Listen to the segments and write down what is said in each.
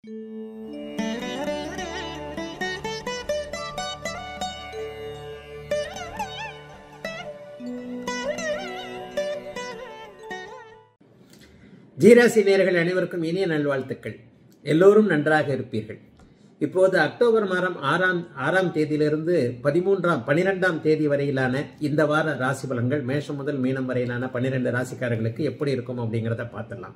ஜீராசி நேர்கள் அனைவருக்கும் இனிய நல்வாழ்த்துக்கள் எல்லோரும் நன்றாக இருப்பீர்கள் இப்போது அக்டோபர் மாதம் ஆறாம் ஆறாம் தேதியிலிருந்து பதிமூன்றாம் பனிரெண்டாம் தேதி வரையிலான இந்த வார ராசி பலன்கள் மேஷம் முதல் மீனம் வரையிலான பன்னிரெண்டு ராசிக்காரர்களுக்கு எப்படி இருக்கும் அப்படிங்கிறத பார்த்துடலாம்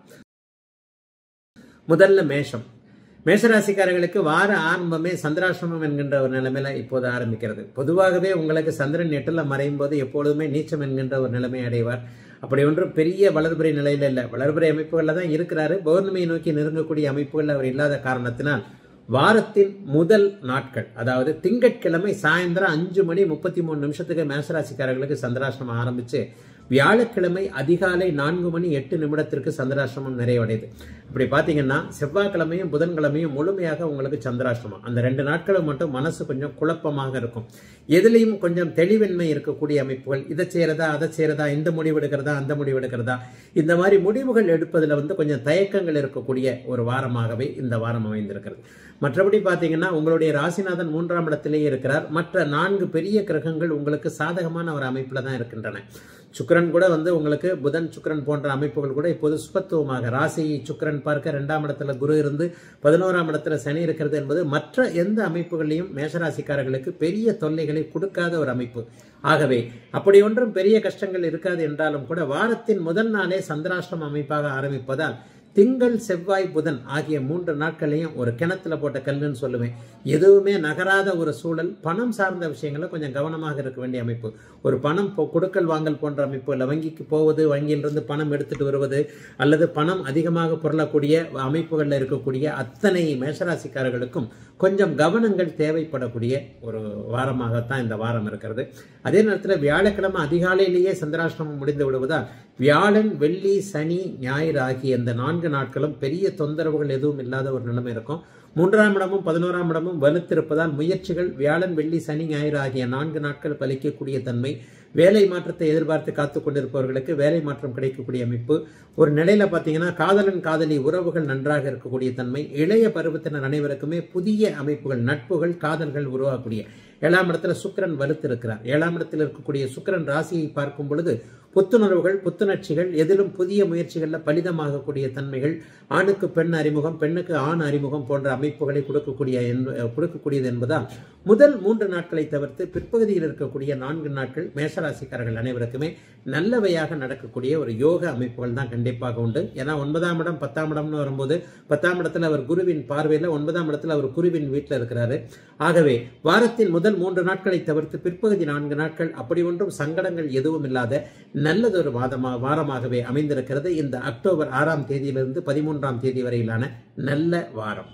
முதல்ல மேஷம் மேஷராசிக்காரர்களுக்கு வார ஆரம்பமே சந்திராசிரமம் என்கின்ற ஒரு நிலைமையில இப்போது ஆரம்பிக்கிறது பொதுவாகவே உங்களுக்கு சந்திரன் எட்டுல மறையும் போது எப்பொழுதுமே நீச்சம் என்கின்ற ஒரு நிலைமை அடைவார் அப்படி ஒன்றும் பெரிய வளர்புரை நிலையில இல்லை வளர்புரை அமைப்புகளில் தான் இருக்கிறாரு பௌர்ணமியை நோக்கி நெருங்கக்கூடிய அமைப்புகள் அவர் இல்லாத காரணத்தினால் வாரத்தின் முதல் நாட்கள் அதாவது திங்கட்கிழமை சாயந்தரம் அஞ்சு மணி முப்பத்தி மூணு நிமிஷத்துக்கு மேசராசிக்காரர்களுக்கு சந்திராசிரமம் ஆரம்பிச்சு வியாழக்கிழமை அதிகாலை நான்கு மணி எட்டு நிமிடத்திற்கு சந்திராசிரமம் நிறைவடையுது இப்படி பார்த்தீங்கன்னா செவ்வாய்க்கிழமையும் புதன்கிழமையும் முழுமையாக உங்களுக்கு சந்திராசிரமம் அந்த ரெண்டு நாட்களும் மட்டும் மனசு கொஞ்சம் குழப்பமாக இருக்கும் எதுலேயும் கொஞ்சம் தெளிவின்மை இருக்கக்கூடிய அமைப்புகள் இதை செய்யறதா அதை செய்யறதா இந்த முடிவு எடுக்கிறதா அந்த முடிவு எடுக்கிறதா இந்த மாதிரி முடிவுகள் எடுப்பதில் வந்து கொஞ்சம் தயக்கங்கள் இருக்கக்கூடிய ஒரு வாரமாகவே இந்த வாரம் அமைந்திருக்கிறது மற்றபடி பார்த்தீங்கன்னா உங்களுடைய ராசிநாதன் மூன்றாம் இடத்திலேயே இருக்கிறார் மற்ற நான்கு பெரிய கிரகங்கள் உங்களுக்கு சாதகமான ஒரு அமைப்பில் தான் இருக்கின்றன சுக்கரன் கூட வந்து உங்களுக்கு புதன் சுக்கரன் போன்ற அமைப்புகள் கூட இப்போது சுபத்துவமாக ராசியை சுக்கரன் பார்க்க ரெண்டாம் இடத்துல குரு இருந்து பதினோராம் இடத்துல சனி இருக்கிறது என்பது மற்ற எந்த அமைப்புகளையும் மேஷராசிக்காரர்களுக்கு பெரிய தொல்லைகளை கொடுக்காத ஒரு அமைப்பு ஆகவே அப்படி ஒன்றும் பெரிய கஷ்டங்கள் இருக்காது என்றாலும் கூட வாரத்தின் முதல் நாளே சந்திராஷ்டிரம் அமைப்பாக ஆரம்பிப்பதால் திங்கள் செவ்வாய் புதன் ஆகிய மூன்று நாட்களையும் ஒரு கிணத்துல போட்ட கல்லுன்னு சொல்லுவேன் எதுவுமே நகராத ஒரு சூழல் பணம் சார்ந்த விஷயங்கள கொஞ்சம் கவனமாக இருக்க வேண்டிய அமைப்பு ஒரு பணம் கொடுக்கல் வாங்கல் போன்ற அமைப்பு இல்லை வங்கிக்கு போவது வங்கியிலிருந்து பணம் எடுத்துட்டு வருவது அல்லது பணம் அதிகமாக பொருளக்கூடிய அமைப்புகளில் இருக்கக்கூடிய அத்தனை மேஷராசிக்காரர்களுக்கும் கொஞ்சம் கவனங்கள் தேவைப்படக்கூடிய ஒரு வாரமாகத்தான் இந்த வாரம் இருக்கிறது அதே நேரத்தில் வியாழக்கிழமை அதிகாலையிலேயே சந்திராஷ்டிரமம் முடிந்து விடுவதால் வியாழன் வெள்ளி சனி ஞாயிறு ஆகிய இந்த நான்கு நாட்களும் பெரிய தொந்தரவுகள் எதுவும் இல்லாத ஒரு நிலைமை இருக்கும் மூன்றாம் இடமும் பதினோராம் இடமும் வலுத்திருப்பதால் முயற்சிகள் வியாழன் வெள்ளி சனி ஞாயிறு ஆகிய நான்கு நாட்கள் பலிக்கக்கூடிய தன்மை வேலை மாற்றத்தை எதிர்பார்த்து காத்து கொண்டிருப்பவர்களுக்கு வேலை மாற்றம் கிடைக்கக்கூடிய அமைப்பு ஒரு நிலையில பார்த்தீங்கன்னா காதலன் காதலி உறவுகள் நன்றாக இருக்கக்கூடிய தன்மை இளைய பருவத்தினர் அனைவருக்குமே புதிய அமைப்புகள் நட்புகள் காதல்கள் உருவாகக்கூடிய ஏழாம் இடத்துல சுக்கரன் வலுத்திருக்கிறார் ஏழாம் இடத்தில் இருக்கக்கூடிய சுக்கரன் ராசியை பார்க்கும் பொழுது புத்துணர்வுகள் புத்துணர்ச்சிகள் எதிலும் புதிய முயற்சிகளில் பலிதமாகக்கூடிய தன்மைகள் ஆணுக்கு பெண் அறிமுகம் பெண்ணுக்கு ஆண் அறிமுகம் போன்ற அமைப்புகளை கொடுக்கக்கூடிய கொடுக்கக்கூடியது என்பதால் முதல் மூன்று நாட்களை தவிர்த்து பிற்பகுதியில் இருக்கக்கூடிய நான்கு நாட்கள் மேஷராசிக்காரர்கள் அனைவருக்குமே நல்லவையாக நடக்கக்கூடிய ஒரு யோக அமைப்புகள் தான் கண்டிப்பாக உண்டு ஏன்னா ஒன்பதாம் இடம் பத்தாம் இடம்னு வரும்போது பத்தாம் இடத்துல அவர் குருவின் பார்வையில் ஒன்பதாம் இடத்துல அவர் குருவின் வீட்டில் இருக்கிறாரு ஆகவே வாரத்தின் முதல் மூன்று நாட்களை தவிர்த்து பிற்பகுதி நான்கு நாட்கள் அப்படி ஒன்றும் சங்கடங்கள் எதுவும் இல்லாத நல்லதொரு வாதமா வாரமாகவே அமைந்திருக்கிறது இந்த அக்டோபர் ஆறாம் தேதியிலிருந்து பதிமூன்றாம் தேதி வரையிலான நல்ல வாரம்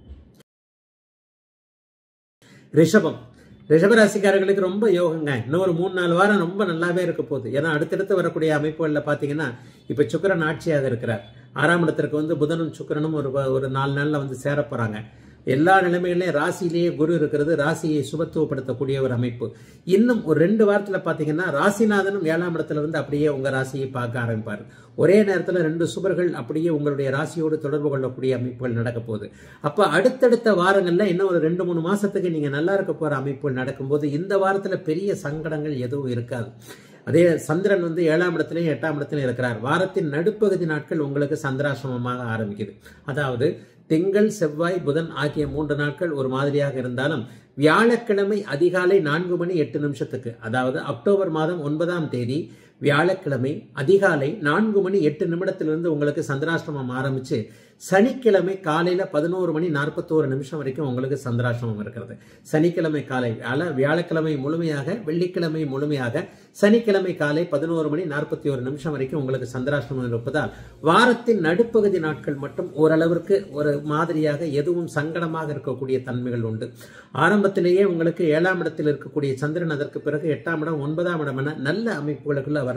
ரிஷபம் ரிஷபராசிக்காரர்களுக்கு ரொம்ப யோகங்க இன்னும் ஒரு மூணு நாலு வாரம் ரொம்ப நல்லாவே இருக்க போகுது ஏன்னா அடுத்தடுத்து வரக்கூடிய அமைப்புகளில் பார்த்தீங்கன்னா இப்போ சுக்கரன் ஆட்சியாக இருக்கிறார் ஆறாம் இடத்திற்கு வந்து புதனும் சுக்கரனும் ஒரு ஒரு நாலு நாளில் வந்து சேர போகிறாங்க எல்லா நிலைமைகளையும் ராசியிலேயே குரு இருக்கிறது ராசியை சுபத்துவப்படுத்தக்கூடிய ஒரு அமைப்பு இன்னும் ஒரு ரெண்டு வாரத்தில் பார்த்தீங்கன்னா ராசிநாதனும் ஏழாம் இடத்துல இருந்து அப்படியே உங்கள் ராசியை பார்க்க ஆரம்பிப்பார் ஒரே நேரத்தில் ரெண்டு சுபர்கள் அப்படியே உங்களுடைய ராசியோடு தொடர்பு கொள்ளக்கூடிய அமைப்புகள் நடக்க போகுது அப்போ அடுத்தடுத்த வாரங்களில் இன்னும் ஒரு ரெண்டு மூணு மாசத்துக்கு நீங்கள் நல்லா இருக்க போகிற அமைப்புகள் நடக்கும்போது இந்த வாரத்தில் பெரிய சங்கடங்கள் எதுவும் இருக்காது அதே சந்திரன் வந்து ஏழாம் இடத்துலையும் எட்டாம் இடத்துலையும் இருக்கிறார் வாரத்தின் நடுப்பகுதி நாட்கள் உங்களுக்கு சந்திராசிரமமாக ஆரம்பிக்குது அதாவது திங்கள் செவ்வாய் புதன் ஆகிய மூன்று நாட்கள் ஒரு மாதிரியாக இருந்தாலும் வியாழக்கிழமை அதிகாலை நான்கு மணி எட்டு நிமிஷத்துக்கு அதாவது அக்டோபர் மாதம் ஒன்பதாம் தேதி வியாழக்கிழமை அதிகாலை நான்கு மணி எட்டு நிமிடத்திலிருந்து உங்களுக்கு சந்திராசிரமம் ஆரம்பிச்சு சனிக்கிழமை காலையில பதினோரு மணி நாற்பத்தோரு நிமிஷம் வரைக்கும் உங்களுக்கு சந்திராசிரமம் இருக்கிறது சனிக்கிழமை காலை வியாழ வியாழக்கிழமை முழுமையாக வெள்ளிக்கிழமை முழுமையாக சனிக்கிழமை காலை பதினோரு மணி நாற்பத்தி ஒரு நிமிஷம் வரைக்கும் உங்களுக்கு சந்திராசிரமம் இருப்பதால் வாரத்தின் நடுப்பகுதி நாட்கள் மட்டும் ஓரளவிற்கு ஒரு மாதிரியாக எதுவும் சங்கடமாக இருக்கக்கூடிய தன்மைகள் உண்டு ஆரம்பத்திலேயே உங்களுக்கு ஏழாம் இடத்தில் இருக்கக்கூடிய சந்திரன் அதற்கு பிறகு எட்டாம் இடம் ஒன்பதாம் இடம் என நல்ல அமைப்புகளுக்குள்ள வர்றார்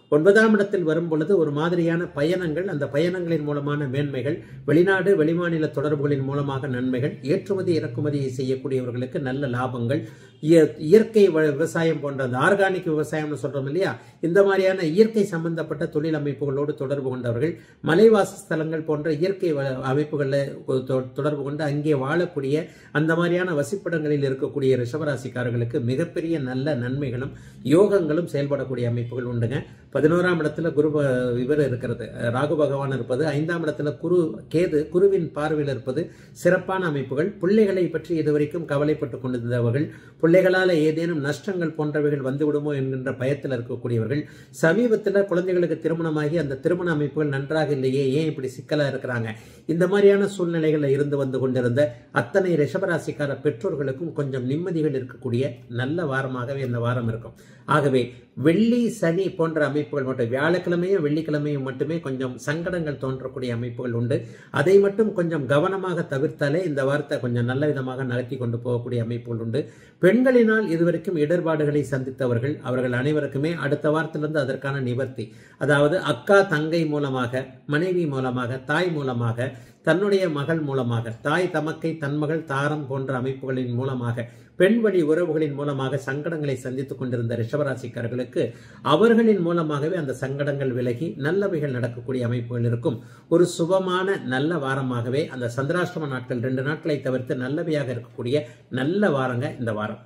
ஒன்பதாம் இடத்தில் வரும் பொழுது ஒரு மாதிரியான பயணங்கள் அந்த பயணங்களின் மூலமான மேன்மைகள் வெளிநாடு வெளிமாநில தொடர்புகளின் மூலமாக நன்மைகள் ஏற்றுமதி இறக்குமதியை செய்யக்கூடியவர்களுக்கு நல்ல லாபங்கள் இய- இயற்கை வ- விவசாயம் போன்ற அந்த ஆர்கானிக் விவசாயம்னு சொல்றோம் இல்லையா இந்த மாதிரியான இயற்கை சம்பந்தப்பட்ட தொழில் அமைப்புகளோடு தொடர்பு கொண்டவர்கள் மலைவாச ஸ்தலங்கள் போன்ற இயற்கை வ- அமைப்புகளில் தொ- தொடர்பு கொண்டு அங்கே வாழக்கூடிய அந்த மாதிரியான வசிப்பிடங்களில் இருக்கக்கூடிய ரிஷபராசிக்காரர்களுக்கு மிகப்பெரிய நல்ல நன்மைகளும் யோகங்களும் செயல்படக்கூடிய அமைப்புகள் உண்டுங்க பதினோராம் இடத்துல குரு ப- இவர் இருக்கிறது அஹ் ராகு பகவான் இருப்பது ஐந்தாம் இடத்துல குரு கேது குருவின் பார்வையில் இருப்பது சிறப்பான அமைப்புகள் பிள்ளைகளை பற்றி இதுவரைக்கும் கவலைப்பட்டு கொண்டிருந்தவர்கள் பிள்ளைகளால் ஏதேனும் நஷ்டங்கள் போன்றவைகள் வந்துவிடுமோ என்கின்ற பயத்தில் இருக்கக்கூடியவர்கள் சமீபத்தில் குழந்தைகளுக்கு திருமணமாகி அந்த திருமண அமைப்புகள் நன்றாக இல்லையே ஏன் இப்படி சிக்கலா இருக்கிறாங்க இந்த மாதிரியான சூழ்நிலைகளில் இருந்து வந்து கொண்டிருந்த அத்தனை ரிஷபராசிக்கார பெற்றோர்களுக்கும் கொஞ்சம் நிம்மதிகள் இருக்கக்கூடிய நல்ல வாரமாகவே இந்த வாரம் இருக்கும் ஆகவே வெள்ளி சனி போன்ற அமைப்புகள் மட்டும் வியாழக்கிழமையும் வெள்ளிக்கிழமையும் மட்டுமே கொஞ்சம் சங்கடங்கள் தோன்றக்கூடிய அமைப்புகள் உண்டு அதை மட்டும் கொஞ்சம் கவனமாக தவிர்த்தாலே இந்த வாரத்தை கொஞ்சம் நல்ல விதமாக நடத்தி கொண்டு போகக்கூடிய அமைப்புகள் உண்டு பெண்களினால் இதுவரைக்கும் இடர்பாடுகளை சந்தித்தவர்கள் அவர்கள் அனைவருக்குமே அடுத்த வாரத்திலிருந்து அதற்கான நிவர்த்தி அதாவது அக்கா தங்கை மூலமாக மனைவி மூலமாக தாய் மூலமாக தன்னுடைய மகள் மூலமாக தாய் தமக்கை தன்மகள் தாரம் போன்ற அமைப்புகளின் மூலமாக பெண் வழி உறவுகளின் மூலமாக சங்கடங்களை சந்தித்துக் கொண்டிருந்த ரிஷபராசிக்காரர்களுக்கு அவர்களின் மூலமாகவே அந்த சங்கடங்கள் விலகி நல்லவைகள் நடக்கக்கூடிய அமைப்புகள் இருக்கும் ஒரு சுபமான நல்ல வாரமாகவே அந்த சந்திராஷ்டம நாட்கள் ரெண்டு நாட்களை தவிர்த்து நல்லவையாக இருக்கக்கூடிய நல்ல வாரங்க இந்த வாரம்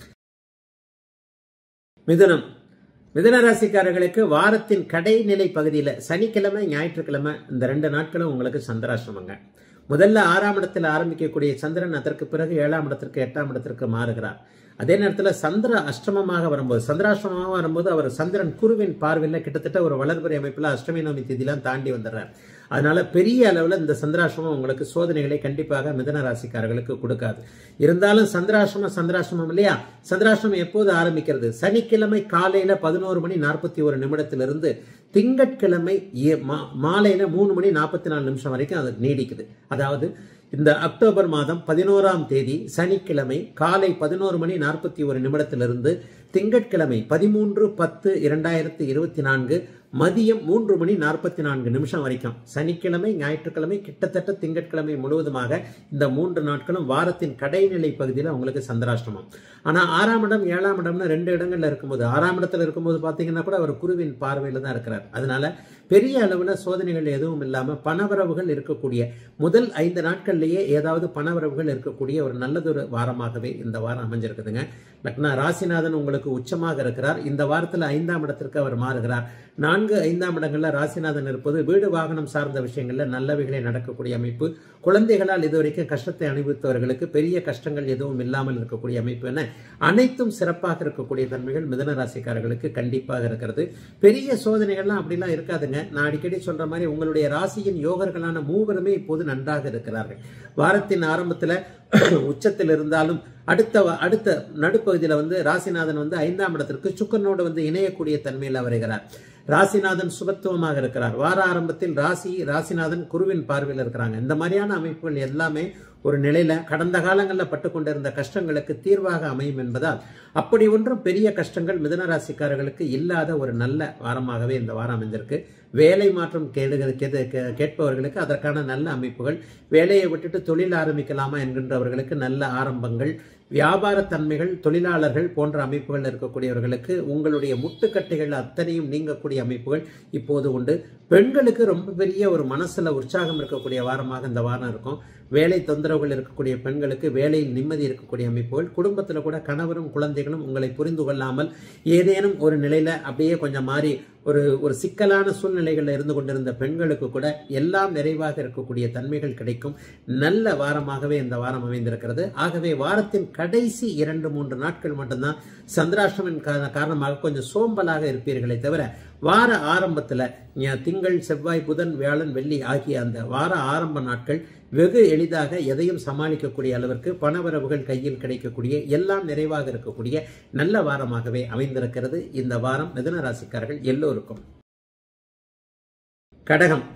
மிதுனம் மிதுன ராசிக்காரர்களுக்கு வாரத்தின் கடைநிலை பகுதியில் சனிக்கிழமை ஞாயிற்றுக்கிழமை இந்த ரெண்டு நாட்களும் உங்களுக்கு சந்திராசிரமங்க முதல்ல ஆறாம் இடத்தில் ஆரம்பிக்கக்கூடிய சந்திரன் அதற்கு பிறகு ஏழாம் இடத்திற்கு எட்டாம் இடத்திற்கு மாறுகிறார் அதே நேரத்தில் சந்திர அஷ்டமமாக வரும்போது சந்திராஷ்டமமாக வரும்போது அவர் சந்திரன் குருவின் பார்வையில் கிட்டத்தட்ட ஒரு வளர்பிறை அமைப்பில் அஷ்டமி நவமி தேதியெல்லாம் தாண்டி வந்துடுறார் அதனால பெரிய அளவில் இந்த சந்திராசிரமம் உங்களுக்கு சோதனைகளை கண்டிப்பாக மிதன ராசிக்காரர்களுக்கு கொடுக்காது இருந்தாலும் சந்திராசிரமம் சந்திராசிரமம் இல்லையா சந்திராசிரமம் எப்போது ஆரம்பிக்கிறது சனிக்கிழமை காலையில பதினோரு மணி நாற்பத்தி ஒரு நிமிடத்திலிருந்து திங்கட்கிழமை ஏ- மா- மாலையில மூணு மணி நாற்பத்தி நாலு நிமிஷம் வரைக்கும் அது நீடிக்குது அதாவது இந்த அக்டோபர் மாதம் பதினோராம் தேதி சனிக்கிழமை காலை பதினோரு மணி நாற்பத்தி ஒரு நிமிடத்திலிருந்து திங்கட்கிழமை பதிமூன்று பத்து இரண்டாயிரத்தி இருபத்தி நான்கு மதியம் மூன்று மணி நாற்பத்தி நான்கு நிமிஷம் வரைக்கும் சனிக்கிழமை ஞாயிற்றுக்கிழமை கிட்டத்தட்ட திங்கட்கிழமை முழுவதுமாக இந்த மூன்று நாட்களும் வாரத்தின் கடைநிலை பகுதியில் உங்களுக்கு சந்திராஷ்டமம் ஆனால் ஆறாம் இடம் ஏழாம் இடம்னு ரெண்டு இடங்கள்ல இருக்கும்போது ஆறாம் இடத்துல இருக்கும்போது பார்த்தீங்கன்னா கூட அவர் குருவின் பார்வையில் தான் இருக்கிறார் அதனால பெரிய அளவில் சோதனைகள் எதுவும் இல்லாமல் பணவரவுகள் இருக்கக்கூடிய முதல் ஐந்து நாட்கள்லேயே ஏதாவது பணவரவுகள் இருக்கக்கூடிய ஒரு நல்லதொரு வாரமாகவே இந்த வாரம் அமைஞ்சிருக்குதுங்க லக்னா ராசிநாதன் உங்களுக்கு உச்சமாக இருக்கிறார் இந்த வாரத்தில் ஐந்தாம் இடத்திற்கு அவர் மாறுகிறார் நான்கு ஐந்தாம் இடங்கள்ல ராசிநாதன் இருப்பது வீடு வாகனம் சார்ந்த விஷயங்கள்ல நல்லவைகளே நடக்கக்கூடிய அமைப்பு குழந்தைகளால் இதுவரைக்கும் கஷ்டத்தை அனுபவித்தவர்களுக்கு பெரிய கஷ்டங்கள் எதுவும் இல்லாமல் இருக்கக்கூடிய அமைப்பு என அனைத்தும் சிறப்பாக இருக்கக்கூடிய தன்மைகள் மிதன ராசிக்காரர்களுக்கு கண்டிப்பாக இருக்கிறது பெரிய சோதனைகள்லாம் அப்படிலாம் இருக்காதுங்க நான் அடிக்கடி சொல்ற மாதிரி உங்களுடைய ராசியின் யோகர்களான மூவருமே இப்போது நன்றாக இருக்கிறார்கள் வாரத்தின் ஆரம்பத்தில் உச்சத்தில் இருந்தாலும் அடுத்த வ- அடுத்த நடுப்பகுதியில் வந்து ராசிநாதன் வந்து ஐந்தாம் இடத்திற்கு சுக்கரனோடு வந்து இணையக்கூடிய தன்மையில் வருகிறார் ராசிநாதன் சுபத்துவமாக இருக்கிறார் வார ஆரம்பத்தில் ராசி ராசிநாதன் குருவின் பார்வையில் இருக்கிறாங்க இந்த மாதிரியான அமைப்புகள் எல்லாமே ஒரு நிலையில கடந்த காலங்களில் பட்டு கொண்டிருந்த கஷ்டங்களுக்கு தீர்வாக அமையும் என்பதால் அப்படி ஒன்றும் பெரிய கஷ்டங்கள் மிதன ராசிக்காரர்களுக்கு இல்லாத ஒரு நல்ல வாரமாகவே இந்த வாரம் அமைந்திருக்கு வேலை மாற்றம் கேடுக கேது- கே- கேட்பவர்களுக்கு அதற்கான நல்ல அமைப்புகள் வேலையை விட்டுட்டு தொழில் ஆரம்பிக்கலாமா என்கின்றவர்களுக்கு நல்ல ஆரம்பங்கள் வியாபார தன்மைகள் தொழிலாளர்கள் போன்ற அமைப்புகள் இருக்கக்கூடியவர்களுக்கு உங்களுடைய முட்டுக்கட்டைகள் அத்தனையும் நீங்கக்கூடிய அமைப்புகள் இப்போது உண்டு பெண்களுக்கு ரொம்ப பெரிய ஒரு மனசுல உற்சாகம் இருக்கக்கூடிய வாரமாக இந்த வாரம் இருக்கும் வேலை தொந்தரவுகள் இருக்கக்கூடிய பெண்களுக்கு வேலையில் நிம்மதி இருக்கக்கூடிய அமைப்புகள் குடும்பத்தில் கூட கணவரும் குழந்தைகளும் உங்களை புரிந்து கொள்ளாமல் ஏதேனும் ஒரு நிலையில அப்படியே கொஞ்சம் மாறி ஒரு ஒரு சிக்கலான சூழ்நிலைகளில் இருந்து கொண்டிருந்த பெண்களுக்கு கூட எல்லாம் நிறைவாக இருக்கக்கூடிய தன்மைகள் கிடைக்கும் நல்ல வாரமாகவே இந்த வாரம் அமைந்திருக்கிறது ஆகவே வாரத்தின் கடைசி இரண்டு மூன்று நாட்கள் மட்டும்தான் சந்திராஷ்டமின் கா- காரணமாக கொஞ்சம் சோம்பலாக இருப்பீர்களே தவிர வார ஆரம்பத்துல ஞ- திங்கள் செவ்வாய் புதன் வியாழன் வெள்ளி ஆகிய அந்த வார ஆரம்ப நாட்கள் வெகு எளிதாக எதையும் சமாளிக்கக்கூடிய அளவிற்கு பணவரவுகள் கையில் கிடைக்கக்கூடிய எல்லாம் நிறைவாக இருக்கக்கூடிய நல்ல வாரமாகவே அமைந்திருக்கிறது இந்த வாரம் மிதுன ராசிக்காரர்கள் எல்லோருக்கும் கடகம்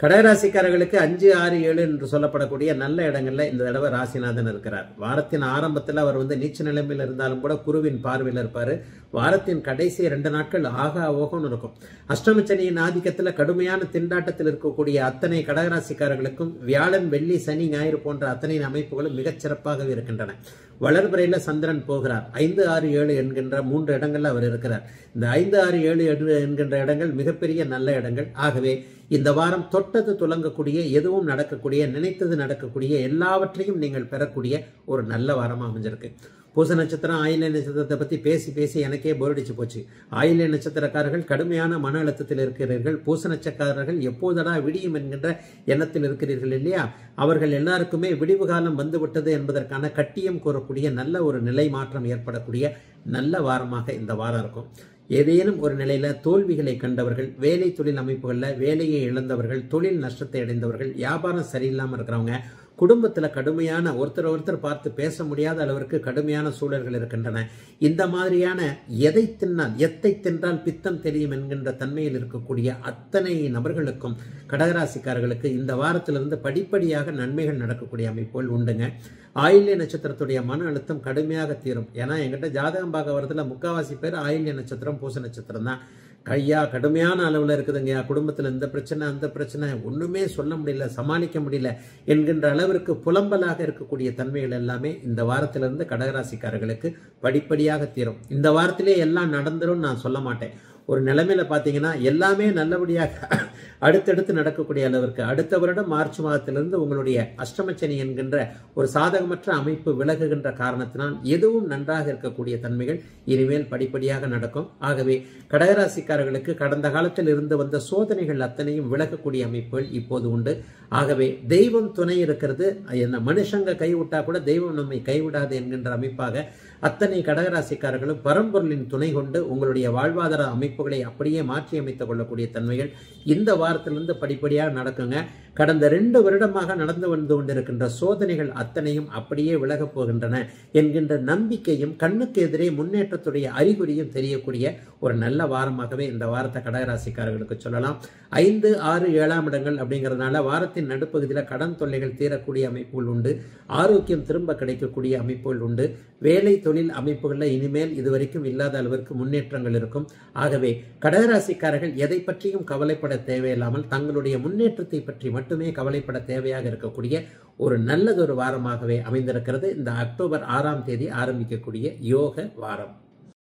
கடகராசிக்காரர்களுக்கு அஞ்சு ஆறு ஏழு என்று சொல்லப்படக்கூடிய நல்ல இடங்கள்ல இந்த தடவை ராசிநாதன் இருக்கிறார் வாரத்தின் ஆரம்பத்தில் அவர் வந்து நீச்ச நிலைமையில் இருந்தாலும் கூட குருவின் பார்வையில் இருப்பாரு வாரத்தின் கடைசி ரெண்டு நாட்கள் ஆகா ஓகம்னு இருக்கும் அஷ்டமச்சனியின் ஆதிக்கத்தில் கடுமையான திண்டாட்டத்தில் இருக்கக்கூடிய அத்தனை கடகராசிக்காரர்களுக்கும் வியாழன் வெள்ளி சனி ஞாயிறு போன்ற அத்தனை அமைப்புகளும் மிகச் சிறப்பாகவே இருக்கின்றன வளர்பிறையில சந்திரன் போகிறார் ஐந்து ஆறு ஏழு என்கின்ற மூன்று இடங்கள்ல அவர் இருக்கிறார் இந்த ஐந்து ஆறு ஏழு எடு- என்கின்ற இடங்கள் மிகப்பெரிய நல்ல இடங்கள் ஆகவே இந்த வாரம் தொட்டது துலங்கக்கூடிய எதுவும் நடக்கக்கூடிய நினைத்தது நடக்கக்கூடிய எல்லாவற்றையும் நீங்கள் பெறக்கூடிய ஒரு நல்ல வாரமா அமைஞ்சிருக்கு பூச நட்சத்திரம் ஆயிலை நட்சத்திரத்தை பத்தி பேசி பேசி எனக்கே போரடிச்சு போச்சு ஆயிலை நட்சத்திரக்காரர்கள் கடுமையான மன அழுத்தத்தில் இருக்கிறீர்கள் பூச நட்சத்திரக்காரர்கள் எப்போதடா விடியும் என்கின்ற எண்ணத்தில் இருக்கிறீர்கள் இல்லையா அவர்கள் எல்லாருக்குமே விடிவு காலம் வந்துவிட்டது என்பதற்கான கட்டியம் கூறக்கூடிய நல்ல ஒரு நிலை மாற்றம் ஏற்படக்கூடிய நல்ல வாரமாக இந்த வாரம் இருக்கும் ஏதேனும் ஒரு நிலையில தோல்விகளை கண்டவர்கள் வேலை தொழில் அமைப்புகள்ல வேலையை இழந்தவர்கள் தொழில் நஷ்டத்தை அடைந்தவர்கள் வியாபாரம் சரியில்லாம இருக்கிறவங்க குடும்பத்துல கடுமையான ஒருத்தர் ஒருத்தர் பார்த்து பேச முடியாத அளவிற்கு கடுமையான சூழல்கள் இருக்கின்றன இந்த மாதிரியான எதை தின்னால் எத்தை தின்றால் பித்தம் தெரியும் என்கின்ற தன்மையில் இருக்கக்கூடிய அத்தனை நபர்களுக்கும் கடகராசிக்காரர்களுக்கு இந்த வாரத்திலிருந்து படிப்படியாக நன்மைகள் நடக்கக்கூடிய அமைப்புகள் உண்டுங்க ஆயில்ய நட்சத்திரத்துடைய மன அழுத்தம் கடுமையாக தீரும் ஏன்னா எங்கிட்ட ஜாதகம் பார்க்க வரதுல முக்காவாசி பேர் ஆயில்ய நட்சத்திரம் பூச நட்சத்திரம் தான் கையா கடுமையான அளவில் இருக்குதுங்கய்யா குடும்பத்தில் இந்த பிரச்சனை அந்த பிரச்சனை ஒன்றுமே சொல்ல முடியல சமாளிக்க முடியல என்கின்ற அளவிற்கு புலம்பலாக இருக்கக்கூடிய தன்மைகள் எல்லாமே இந்த வாரத்திலிருந்து கடகராசிக்காரர்களுக்கு படிப்படியாக தீரும் இந்த வாரத்திலே எல்லாம் நடந்துரும் நான் சொல்ல மாட்டேன் ஒரு நிலைமையில பார்த்தீங்கன்னா எல்லாமே நல்லபடியாக அடுத்தடுத்து நடக்கக்கூடிய அளவிற்கு அடுத்த வருடம் மார்ச் மாதத்திலிருந்து உங்களுடைய அஷ்டமச்சனி என்கின்ற ஒரு சாதகமற்ற அமைப்பு விலகுகின்ற காரணத்தினால் எதுவும் நன்றாக இருக்கக்கூடிய தன்மைகள் இனிமேல் படிப்படியாக நடக்கும் ஆகவே கடகராசிக்காரர்களுக்கு கடந்த காலத்தில் இருந்து வந்த சோதனைகள் அத்தனையும் விலகக்கூடிய அமைப்புகள் இப்போது உண்டு ஆகவே தெய்வம் துணை இருக்கிறது என்ன மனுஷங்க கைவிட்டா கூட தெய்வம் நம்மை கைவிடாது என்கின்ற அமைப்பாக அத்தனை கடகராசிக்காரர்களும் பரம்பொருளின் துணை கொண்டு உங்களுடைய வாழ்வாதார அமைப்புகளை அப்படியே மாற்றி அமைத்துக் கொள்ளக்கூடிய தன்மைகள் இந்த வாரத்திலிருந்து படிப்படியாக நடக்குங்க கடந்த ரெண்டு வருடமாக நடந்து வந்து கொண்டிருக்கின்ற சோதனைகள் அத்தனையும் அப்படியே விலகப் போகின்றன என்கின்ற நம்பிக்கையும் கண்ணுக்கு எதிரே முன்னேற்றத்துடைய அறிகுறியும் தெரியக்கூடிய ஒரு நல்ல வாரமாகவே இந்த வாரத்தை கடகராசிக்காரர்களுக்கு சொல்லலாம் ஐந்து ஆறு ஏழாம் இடங்கள் அப்படிங்கிறதுனால வாரத்தின் நடுப்பகுதியில் கடன் தொல்லைகள் தீரக்கூடிய அமைப்புகள் உண்டு ஆரோக்கியம் திரும்ப கிடைக்கக்கூடிய அமைப்புகள் உண்டு வேலை தொழில் அமைப்புகளில் இனிமேல் இதுவரைக்கும் இல்லாத அளவிற்கு முன்னேற்றங்கள் இருக்கும் ஆகவே கடகராசிக்காரர்கள் எதை பற்றியும் கவலைப்பட தேவையில்லாமல் தங்களுடைய முன்னேற்றத்தை பற்றி மட்டுமே கவலைப்பட தேவையாக இருக்கக்கூடிய ஒரு நல்லதொரு வாரமாகவே அமைந்திருக்கிறது இந்த அக்டோபர் ஆறாம் தேதி ஆரம்பிக்கக்கூடிய யோக வாரம்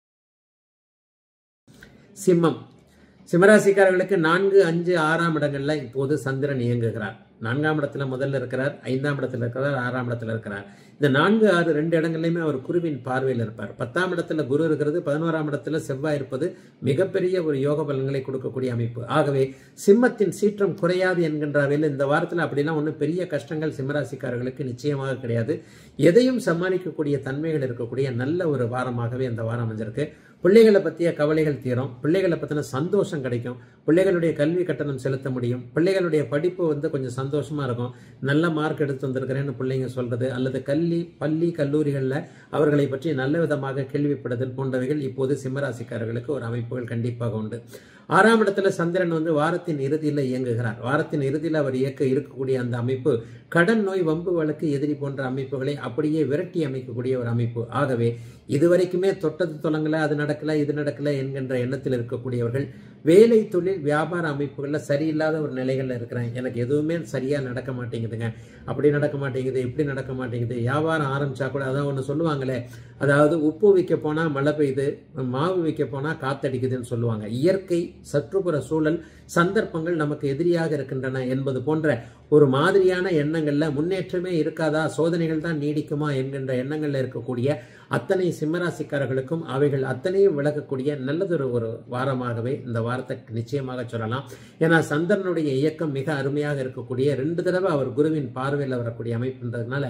சிம்மம் சிம்மராசிக்காரர்களுக்கு நான்கு அஞ்சு ஆறாம் இடங்கள்ல இப்போது சந்திரன் இயங்குகிறார் நான்காம் இடத்துல முதல்ல இருக்கிறார் ஐந்தாம் இடத்துல இருக்கிறார் ஆறாம் இடத்துல இருக்கிறார் இந்த நான்கு ஆறு ரெண்டு இடங்கள்லையுமே அவர் குருவின் பார்வையில் இருப்பார் பத்தாம் இடத்துல குரு இருக்கிறது பதினோராம் இடத்துல செவ்வாய் இருப்பது மிகப்பெரிய ஒரு யோக பலன்களை கொடுக்கக்கூடிய அமைப்பு ஆகவே சிம்மத்தின் சீற்றம் குறையாது என்கின்ற வகையில் இந்த வாரத்தில் அப்படிலாம் ஒன்றும் பெரிய கஷ்டங்கள் சிம்மராசிக்காரர்களுக்கு நிச்சயமாக கிடையாது எதையும் சமாளிக்கக்கூடிய தன்மைகள் இருக்கக்கூடிய நல்ல ஒரு வாரமாகவே இந்த வாரம் அமைஞ்சிருக்கு பிள்ளைகளை பற்றிய கவலைகள் தீரும் பிள்ளைகளை பற்றின சந்தோஷம் கிடைக்கும் பிள்ளைகளுடைய கல்வி கட்டணம் செலுத்த முடியும் பிள்ளைகளுடைய படிப்பு வந்து கொஞ்சம் சந்தோஷமா இருக்கும் நல்ல மார்க் எடுத்து வந்திருக்கிறேன்னு பிள்ளைங்க சொல்றது அல்லது கல்வி பள்ளி கல்லூரிகளில் அவர்களை பற்றி நல்ல விதமாக கேள்விப்படுதல் போன்றவைகள் இப்போது சிம்மராசிக்காரர்களுக்கு ஒரு அமைப்புகள் கண்டிப்பாக உண்டு ஆறாம் இடத்துல சந்திரன் வந்து வாரத்தின் இறுதியில் இயங்குகிறார் வாரத்தின் இறுதியில் அவர் இயக்க இருக்கக்கூடிய அந்த அமைப்பு கடன் நோய் வம்பு வழக்கு எதிரி போன்ற அமைப்புகளை அப்படியே விரட்டி அமைக்கக்கூடிய ஒரு அமைப்பு ஆகவே இதுவரைக்குமே தொட்டது தொடங்கல அது நடக்கல இது நடக்கல என்கின்ற எண்ணத்தில் இருக்கக்கூடியவர்கள் வேலை தொழில் வியாபார அமைப்புகளில் சரியில்லாத ஒரு நிலைகளில் இருக்கிறேன் எனக்கு எதுவுமே சரியா நடக்க மாட்டேங்குதுங்க அப்படி நடக்க மாட்டேங்குது இப்படி நடக்க மாட்டேங்குது வியாபாரம் ஆரம்பிச்சா கூட அதான் ஒன்று சொல்லுவாங்களே அதாவது உப்பு விற்க போனா மழை பெய்யுது மாவு விற்க போனா காத்தடிக்குதுன்னு சொல்லுவாங்க இயற்கை சற்றுப்புற சூழல் சந்தர்ப்பங்கள் நமக்கு எதிரியாக இருக்கின்றன என்பது போன்ற ஒரு மாதிரியான எண்ணங்கள்ல முன்னேற்றமே இருக்காதா சோதனைகள் தான் நீடிக்குமா என்கின்ற எண்ணங்கள்ல இருக்கக்கூடிய அத்தனை சிம்மராசிக்காரர்களுக்கும் அவைகள் அத்தனையும் விலகக்கூடிய நல்லதொரு ஒரு வாரமாகவே இந்த வாரத்தை நிச்சயமாக சொல்லலாம் ஏன்னா சந்திரனுடைய இயக்கம் மிக அருமையாக இருக்கக்கூடிய ரெண்டு தடவை அவர் குருவின் பார்வையில் வரக்கூடிய அமைப்புன்றதுனால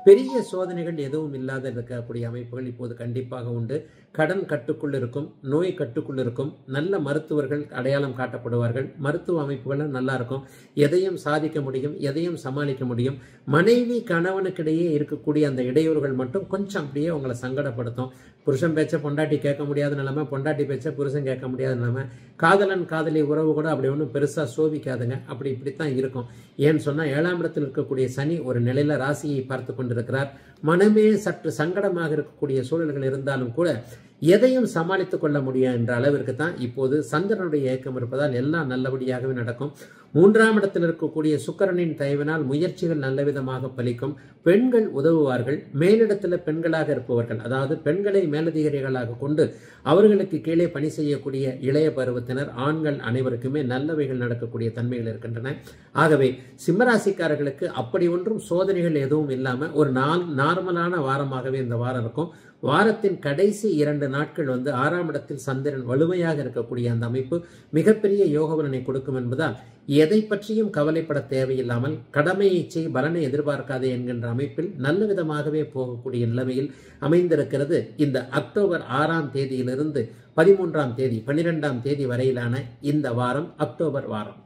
பெரிய சோதனைகள் எதுவும் இல்லாத இருக்கக்கூடிய அமைப்புகள் இப்போது கண்டிப்பாக உண்டு கடன் கட்டுக்குள் இருக்கும் நோய் கட்டுக்குள் இருக்கும் நல்ல மருத்துவர்கள் அடையாளம் காட்டப்படுவார்கள் மருத்துவ அமைப்புகளும் நல்லா இருக்கும் எதையும் சாதிக்க முடியும் எதையும் சமாளிக்க முடியும் மனைவி கணவனுக்கிடையே இருக்கக்கூடிய அந்த இடையூறுகள் மட்டும் கொஞ்சம் அப்படியே உங்களை சங்கடப்படுத்தும் புருஷன் பேச்ச பொண்டாட்டி கேட்க முடியாத நிலைமை பொண்டாட்டி பேச்ச புருஷன் கேட்க முடியாத நிலைமை காதலன் காதலி உறவு கூட அப்படி ஒன்றும் பெருசாக சோபிக்காதுங்க அப்படி இப்படித்தான் இருக்கும் ஏன்னு சொன்னால் ஏழாம் இடத்தில் இருக்கக்கூடிய சனி ஒரு நிலையில ராசியை பார்த்து கொண்டிருக்கிறார் மனமே சற்று சங்கடமாக இருக்கக்கூடிய சூழல்கள் இருந்தாலும் கூட எதையும் சமாளித்துக் கொள்ள முடியும் என்ற அளவிற்கு தான் இப்போது சந்திரனுடைய இயக்கம் இருப்பதால் எல்லாம் நல்லபடியாகவே நடக்கும் மூன்றாம் இடத்தில் இருக்கக்கூடிய சுக்கரனின் தயவினால் முயற்சிகள் நல்ல விதமாக பலிக்கும் பெண்கள் உதவுவார்கள் மேலிடத்தில் பெண்களாக இருப்பவர்கள் அதாவது பெண்களை மேலதிகாரிகளாக கொண்டு அவர்களுக்கு கீழே பணி செய்யக்கூடிய இளைய பருவத்தினர் ஆண்கள் அனைவருக்குமே நல்லவைகள் நடக்கக்கூடிய தன்மைகள் இருக்கின்றன ஆகவே சிம்மராசிக்காரர்களுக்கு அப்படி ஒன்றும் சோதனைகள் எதுவும் இல்லாமல் ஒரு நாள் நார்மலான வாரமாகவே இந்த வாரம் இருக்கும் வாரத்தின் கடைசி இரண்டு நாட்கள் வந்து ஆறாம் இடத்தில் சந்திரன் வலிமையாக இருக்கக்கூடிய அந்த அமைப்பு மிகப்பெரிய யோகபலனை கொடுக்கும் என்பதால் எதை பற்றியும் கவலைப்பட தேவையில்லாமல் கடமையை செய் பலனை எதிர்பார்க்காதே என்கின்ற அமைப்பில் நல்ல விதமாகவே போகக்கூடிய நிலைமையில் அமைந்திருக்கிறது இந்த அக்டோபர் ஆறாம் தேதியிலிருந்து பதிமூன்றாம் தேதி பன்னிரெண்டாம் தேதி வரையிலான இந்த வாரம் அக்டோபர் வாரம்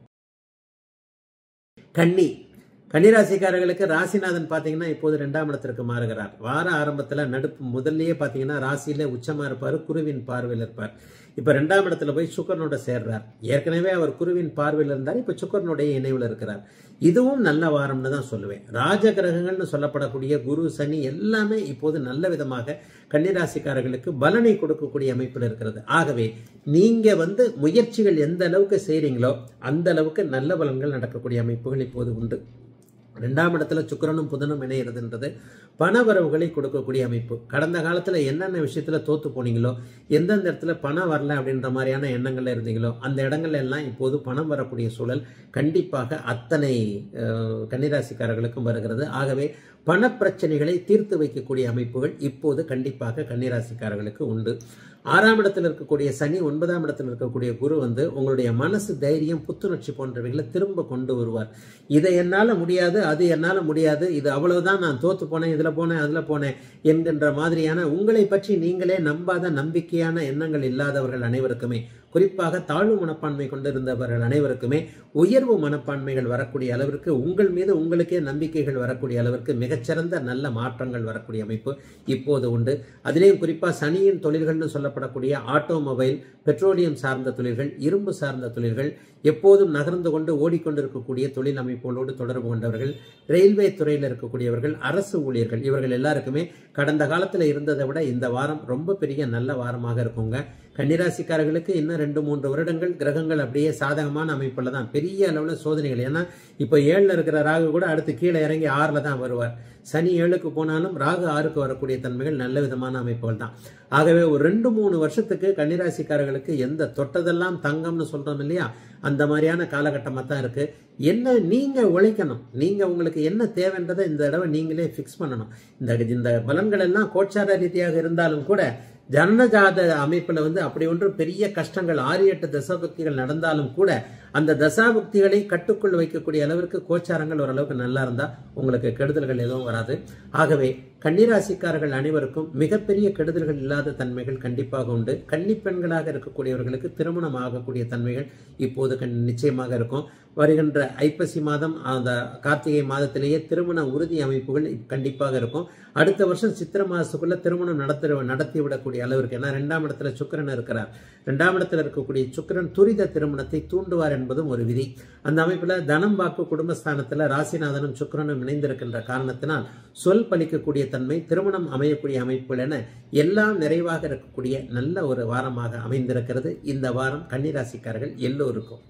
கன்னி கன்னிராசிக்காரர்களுக்கு ராசிநாதன் பார்த்தீங்கன்னா இப்போது ரெண்டாம் இடத்திற்கு மாறுகிறார் வார ஆரம்பத்தில் நடுப்பு முதல்லயே பார்த்தீங்கன்னா ராசியில உச்சமா இருப்பார் குருவின் பார்வையில் இருப்பார் இப்போ ரெண்டாம் இடத்துல போய் சுக்கரனோட சேர்றார் ஏற்கனவே அவர் குருவின் பார்வையில் இருந்தார் இப்போ சுக்கரனுடைய இணைவில் இருக்கிறார் இதுவும் நல்ல வாரம்னு தான் சொல்லுவேன் ராஜ கிரகங்கள்னு சொல்லப்படக்கூடிய குரு சனி எல்லாமே இப்போது நல்ல விதமாக கன்னிராசிக்காரர்களுக்கு பலனை கொடுக்கக்கூடிய அமைப்பில் இருக்கிறது ஆகவே நீங்க வந்து முயற்சிகள் எந்த அளவுக்கு செய்றீங்களோ அந்த அளவுக்கு நல்ல பலன்கள் நடக்கக்கூடிய அமைப்புகள் இப்போது உண்டு ரெண்டாம் இடத்துல சுக்கிரனும் புதனும் இணையிறதுன்றது பண வரவுகளை கொடுக்கக்கூடிய அமைப்பு கடந்த காலத்தில் என்னென்ன விஷயத்தில் தோத்து போனீங்களோ எந்தெந்த இடத்துல பணம் வரல அப்படின்ற மாதிரியான எண்ணங்கள்ல இருந்தீங்களோ அந்த இடங்கள்ல எல்லாம் இப்போது பணம் வரக்கூடிய சூழல் கண்டிப்பாக அத்தனை அஹ், கன்னிராசிக்காரர்களுக்கும் வருகிறது ஆகவே பணப்பிரச்சனைகளை தீர்த்து வைக்கக்கூடிய அமைப்புகள் இப்போது கண்டிப்பாக கன்னிராசிக்காரர்களுக்கு உண்டு ஆறாம் இடத்தில் இருக்கக்கூடிய சனி ஒன்பதாம் இடத்தில் இருக்கக்கூடிய குரு வந்து உங்களுடைய மனசு தைரியம் புத்துணர்ச்சி போன்றவைகளை திரும்ப கொண்டு வருவார் இதை என்னால் முடியாது அது என்னால் முடியாது இது அவ்வளவுதான் நான் தோத்து போனேன் இதில் போனேன் அதில் போனேன் என்கின்ற மாதிரியான உங்களை பற்றி நீங்களே நம்பாத நம்பிக்கையான எண்ணங்கள் இல்லாதவர்கள் அனைவருக்குமே குறிப்பாக தாழ்வு மனப்பான்மை கொண்டிருந்தவர்கள் அனைவருக்குமே உயர்வு மனப்பான்மைகள் வரக்கூடிய அளவிற்கு உங்கள் மீது உங்களுக்கே நம்பிக்கைகள் வரக்கூடிய அளவிற்கு மிகச்சிறந்த நல்ல மாற்றங்கள் வரக்கூடிய அமைப்பு இப்போது உண்டு அதிலேயும் குறிப்பாக சனியின் தொழில்கள்னு சொல்லப்படக்கூடிய ஆட்டோமொபைல் பெட்ரோலியம் சார்ந்த தொழில்கள் இரும்பு சார்ந்த தொழில்கள் எப்போதும் நகர்ந்து கொண்டு ஓடிக்கொண்டிருக்கக்கூடிய தொழில் அமைப்புகளோடு தொடர்பு கொண்டவர்கள் ரயில்வே துறையில் இருக்கக்கூடியவர்கள் அரசு ஊழியர்கள் இவர்கள் எல்லாருக்குமே கடந்த காலத்தில் இருந்ததை விட இந்த வாரம் ரொம்ப பெரிய நல்ல வாரமாக இருக்குங்க கன்னிராசிக்காரர்களுக்கு இன்னும் ரெண்டு மூன்று வருடங்கள் கிரகங்கள் அப்படியே சாதகமான அமைப்பில் தான் பெரிய அளவில் சோதனைகள் ஏன்னா இப்போ ஏழில் இருக்கிற ராகு கூட அடுத்து கீழே இறங்கி ஆறில் தான் வருவார் சனி ஏழுக்கு போனாலும் ராகு ஆறுக்கு வரக்கூடிய தன்மைகள் நல்ல விதமான அமைப்புகள் தான் ஆகவே ஒரு ரெண்டு மூணு வருஷத்துக்கு கன்னிராசிக்காரர்களுக்கு எந்த தொட்டதெல்லாம் தங்கம்னு சொல்றோம் இல்லையா அந்த மாதிரியான காலகட்டமாக தான் இருக்கு என்ன நீங்க உழைக்கணும் நீங்க உங்களுக்கு என்ன தேவைன்றதை இந்த தடவை நீங்களே ஃபிக்ஸ் பண்ணணும் இந்த இந்த பலன்கள் எல்லாம் கோச்சார ரீதியாக இருந்தாலும் கூட ஜனனஜாத அமைப்புல வந்து அப்படி ஒன்று பெரிய கஷ்டங்கள் ஆறு எட்டு தசாபக்திகள் நடந்தாலும் கூட அந்த தசாபக்திகளை கட்டுக்குள் வைக்கக்கூடிய அளவிற்கு கோச்சாரங்கள் ஓரளவுக்கு நல்லா இருந்தா உங்களுக்கு கெடுதல்கள் எதுவும் வராது ஆகவே கன்னிராசிக்காரர்கள் அனைவருக்கும் மிகப்பெரிய கெடுதல்கள் இல்லாத தன்மைகள் கண்டிப்பாக உண்டு கன்னி பெண்களாக இருக்கக்கூடியவர்களுக்கு திருமணம் ஆகக்கூடிய தன்மைகள் இப்போது கண் நிச்சயமாக இருக்கும் வருகின்ற ஐப்பசி மாதம் அந்த கார்த்திகை மாதத்திலேயே திருமண உறுதி அமைப்புகள் கண்டிப்பாக இருக்கும் அடுத்த வருஷம் சித்திரை மாதத்துக்குள்ள திருமணம் நடத்த நடத்தி விடக்கூடிய அளவிற்கு ஏன்னா ரெண்டாம் இடத்துல சுக்கிரன் இருக்கிறார் ரெண்டாம் இடத்துல இருக்கக்கூடிய சுக்கிரன் துரித திருமணத்தை தூண்டுவார் என்பதும் ஒரு விதி அந்த அமைப்புல தனம் வாக்கு குடும்பஸ்தானத்துல ராசிநாதனும் சுக்கிரனும் இணைந்திருக்கின்ற காரணத்தினால் சொல் பலிக்கக்கூடிய தன்மை திருமணம் அமையக்கூடிய அமைப்புகள் என எல்லாம் நிறைவாக இருக்கக்கூடிய நல்ல ஒரு வாரமாக அமைந்திருக்கிறது இந்த வாரம் கன்னிராசிக்காரர்கள் எல்லோருக்கும்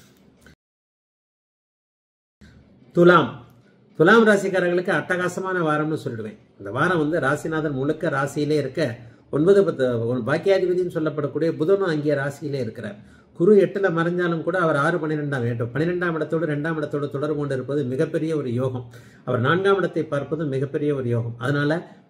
துலாம் துலாம் ராசிக்காரர்களுக்கு அட்டகாசமான வாரம்னு சொல்லிடுவேன் இந்த வாரம் வந்து ராசிநாதன் முழுக்க ராசியிலே இருக்க ஒன்பது பத்து பாக்கியாதிபதினு சொல்லப்படக்கூடிய புதனும் அங்கே ராசியிலே இருக்கிறார் குரு எட்டுல மறைஞ்சாலும் கூட அவர் ஆறு பன்னிரெண்டாம் வேண்டும் பன்னிரெண்டாம் இடத்தோடு ரெண்டாம் இடத்தோடு தொடர்பு கொண்டு இருப்பது மிகப்பெரிய ஒரு யோகம் அவர் நான்காம் இடத்தை பார்ப்பது மிகப்பெரிய ஒரு யோகம் அதனால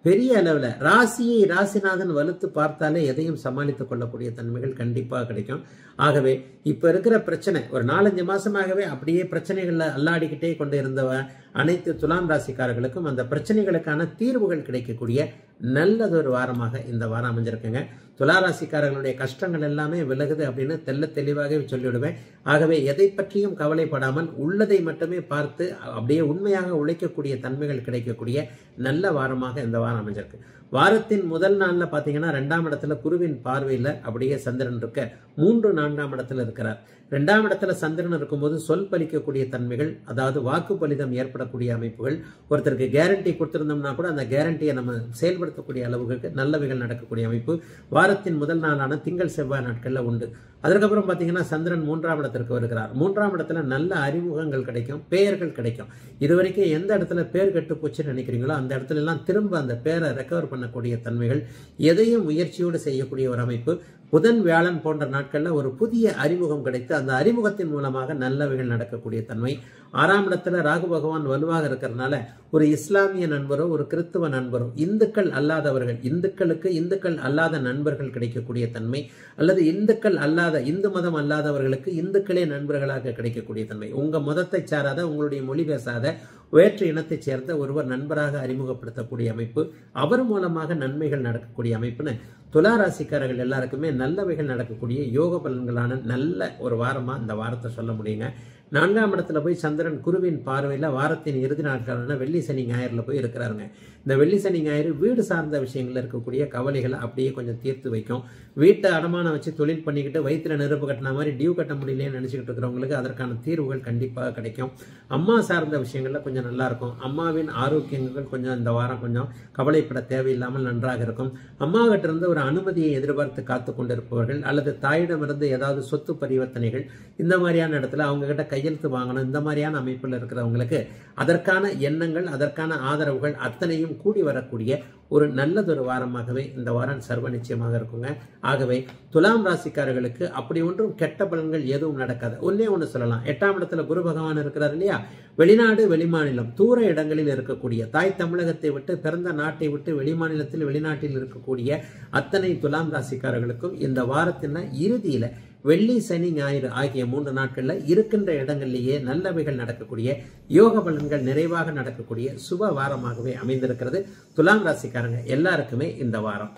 பெரிய அளவில் ராசியை ராசிநாதன் வலுத்து பார்த்தாலே எதையும் சமாளித்துக் கொள்ளக்கூடிய தன்மைகள் கண்டிப்பாக கிடைக்கும் ஆகவே இப்போ இருக்கிற பிரச்சனை ஒரு நாலஞ்சு மாசமாகவே அப்படியே பிரச்சனைகள்ல அல்லாடிக்கிட்டே கொண்டு இருந்தவ அனைத்து துலாம் ராசிக்காரர்களுக்கும் அந்த பிரச்சனைகளுக்கான தீர்வுகள் கிடைக்கக்கூடிய நல்லதொரு வாரமாக இந்த வாரம் அமைஞ்சிருக்குங்க துலா ராசிக்காரர்களுடைய கஷ்டங்கள் எல்லாமே விலகுது அப்படின்னு தெல்ல தெளிவாகவே சொல்லிவிடுவேன் ஆகவே எதை பற்றியும் கவலைப்படாமல் உள்ளதை மட்டுமே பார்த்து அப்படியே உண்மையாக உழைக்கக்கூடிய தன்மைகள் கிடைக்கக்கூடிய நல்ல வாரமாக இந்த வாரம் அமைஞ்சிருக்கு வாரத்தின் முதல் நாள்ல பாத்தீங்கன்னா ரெண்டாம் இடத்துல குருவின் பார்வையில அப்படியே சந்திரன் இருக்க மூன்று நான்காம் இடத்துல இருக்கிறார் ரெண்டாம் இடத்துல சந்திரன் இருக்கும்போது சொல் பலிக்கக்கூடிய தன்மைகள் அதாவது வாக்கு பலிதம் ஏற்படக்கூடிய அமைப்புகள் ஒருத்தருக்கு கேரண்டி கொடுத்திருந்தோம்னா கூட அந்த கேரண்டியை நம்ம செயல்படுத்தக்கூடிய அளவுகளுக்கு நல்லவைகள் நடக்கக்கூடிய அமைப்பு வாரத்தின் முதல் நாளான திங்கள் செவ்வாய் நாட்கள்ல உண்டு அதற்கப்புறம் பார்த்தீங்கன்னா சந்திரன் மூன்றாம் இடத்திற்கு வருகிறார் மூன்றாம் இடத்துல நல்ல அறிமுகங்கள் கிடைக்கும் பெயர்கள் கிடைக்கும் இது வரைக்கும் எந்த இடத்துல பேர் கெட்டு போச்சுன்னு நினைக்கிறீங்களோ அந்த இடத்துல எல்லாம் திரும்ப அந்த பேரை ரெக்கவர் பண்ணக்கூடிய தன்மைகள் எதையும் முயற்சியோடு செய்யக்கூடிய ஒரு அமைப்பு புதன் வியாழன் போன்ற நாட்கள்ல ஒரு புதிய அறிமுகம் கிடைத்து அந்த அறிமுகத்தின் மூலமாக நல்லவைகள் நடக்கக்கூடிய தன்மை ஆறாம் இடத்துல ராகு பகவான் வலுவாக இருக்கிறதுனால ஒரு இஸ்லாமிய நண்பரோ ஒரு கிறிஸ்துவ நண்பரோ இந்துக்கள் அல்லாதவர்கள் இந்துக்களுக்கு இந்துக்கள் அல்லாத நண்பர்கள் கிடைக்கக்கூடிய தன்மை அல்லது இந்துக்கள் அல்லாத இந்து மதம் அல்லாதவர்களுக்கு இந்துக்களே நண்பர்களாக கிடைக்கக்கூடிய தன்மை உங்க மதத்தை சாராத உங்களுடைய மொழி பேசாத வேற்று இனத்தைச் சேர்ந்த ஒருவர் நண்பராக அறிமுகப்படுத்தக்கூடிய அமைப்பு அவர் மூலமாக நன்மைகள் நடக்கக்கூடிய அமைப்புன்னு துலா ராசிக்காரர்கள் எல்லாருக்குமே நல்லவைகள் நடக்கக்கூடிய யோக பலன்களான நல்ல ஒரு வாரமா இந்த வாரத்தை சொல்ல முடியுங்க நான்காம் இடத்துல போய் சந்திரன் குருவின் பார்வையில் வாரத்தின் இறுதி நாட்களான வெள்ளி சனி ஞாயிறுல போய் இருக்கிறாருங்க இந்த வெள்ளி சனி ஞாயிறு வீடு சார்ந்த விஷயங்கள்ல இருக்கக்கூடிய கவலைகளை அப்படியே கொஞ்சம் தீர்த்து வைக்கும் வீட்டை அடமானம் வச்சு தொழில் பண்ணிக்கிட்டு வயிற்றுல நெருப்பு கட்டின மாதிரி டியூ கட்ட முடியலையே நினைச்சுக்கிட்டு இருக்கிறவங்களுக்கு அதற்கான தீர்வுகள் கண்டிப்பாக கிடைக்கும் அம்மா சார்ந்த விஷயங்கள்ல கொஞ்சம் நல்லா இருக்கும் அம்மாவின் ஆரோக்கியங்கள் கொஞ்சம் இந்த வாரம் கொஞ்சம் கவலைப்பட தேவையில்லாமல் நன்றாக இருக்கும் அம்மாவிட்ட இருந்து ஒரு அனுமதியை எதிர்பார்த்து காத்து கொண்டிருப்பவர்கள் அல்லது தாயிடமிருந்து ஏதாவது சொத்து பரிவர்த்தனைகள் இந்த மாதிரியான இடத்துல அவங்க கிட்ட கையெழுத்து வாங்கணும் இந்த மாதிரியான அமைப்பில் இருக்கிறவங்களுக்கு அதற்கான எண்ணங்கள் அதற்கான ஆதரவுகள் அத்தனையும் கூடி வரக்கூடிய ஒரு நல்லதொரு வாரமாகவே இந்த வாரம் சர்வ நிச்சயமாக இருக்குங்க ஆகவே துலாம் ராசிக்காரர்களுக்கு அப்படி ஒன்றும் கெட்ட பலன்கள் எதுவும் நடக்காது ஒன்னே ஒன்று சொல்லலாம் எட்டாம் இடத்துல குரு பகவான் இருக்கிறார் இல்லையா வெளிநாடு வெளிமாநிலம் தூர இடங்களில் இருக்கக்கூடிய தாய் தமிழகத்தை விட்டு பிறந்த நாட்டை விட்டு வெளிமாநிலத்தில் வெளிநாட்டில் இருக்கக்கூடிய அத்தனை துலாம் ராசிக்காரர்களுக்கும் இந்த வாரத்தின் இறுதியில வெள்ளி சனி ஞாயிறு ஆகிய மூன்று நாட்கள்ல இருக்கின்ற இடங்களிலேயே நல்லவைகள் நடக்கக்கூடிய யோக பலன்கள் நிறைவாக நடக்கக்கூடிய சுப வாரமாகவே அமைந்திருக்கிறது துலாம் ராசிக்காரங்க எல்லாருக்குமே இந்த வாரம்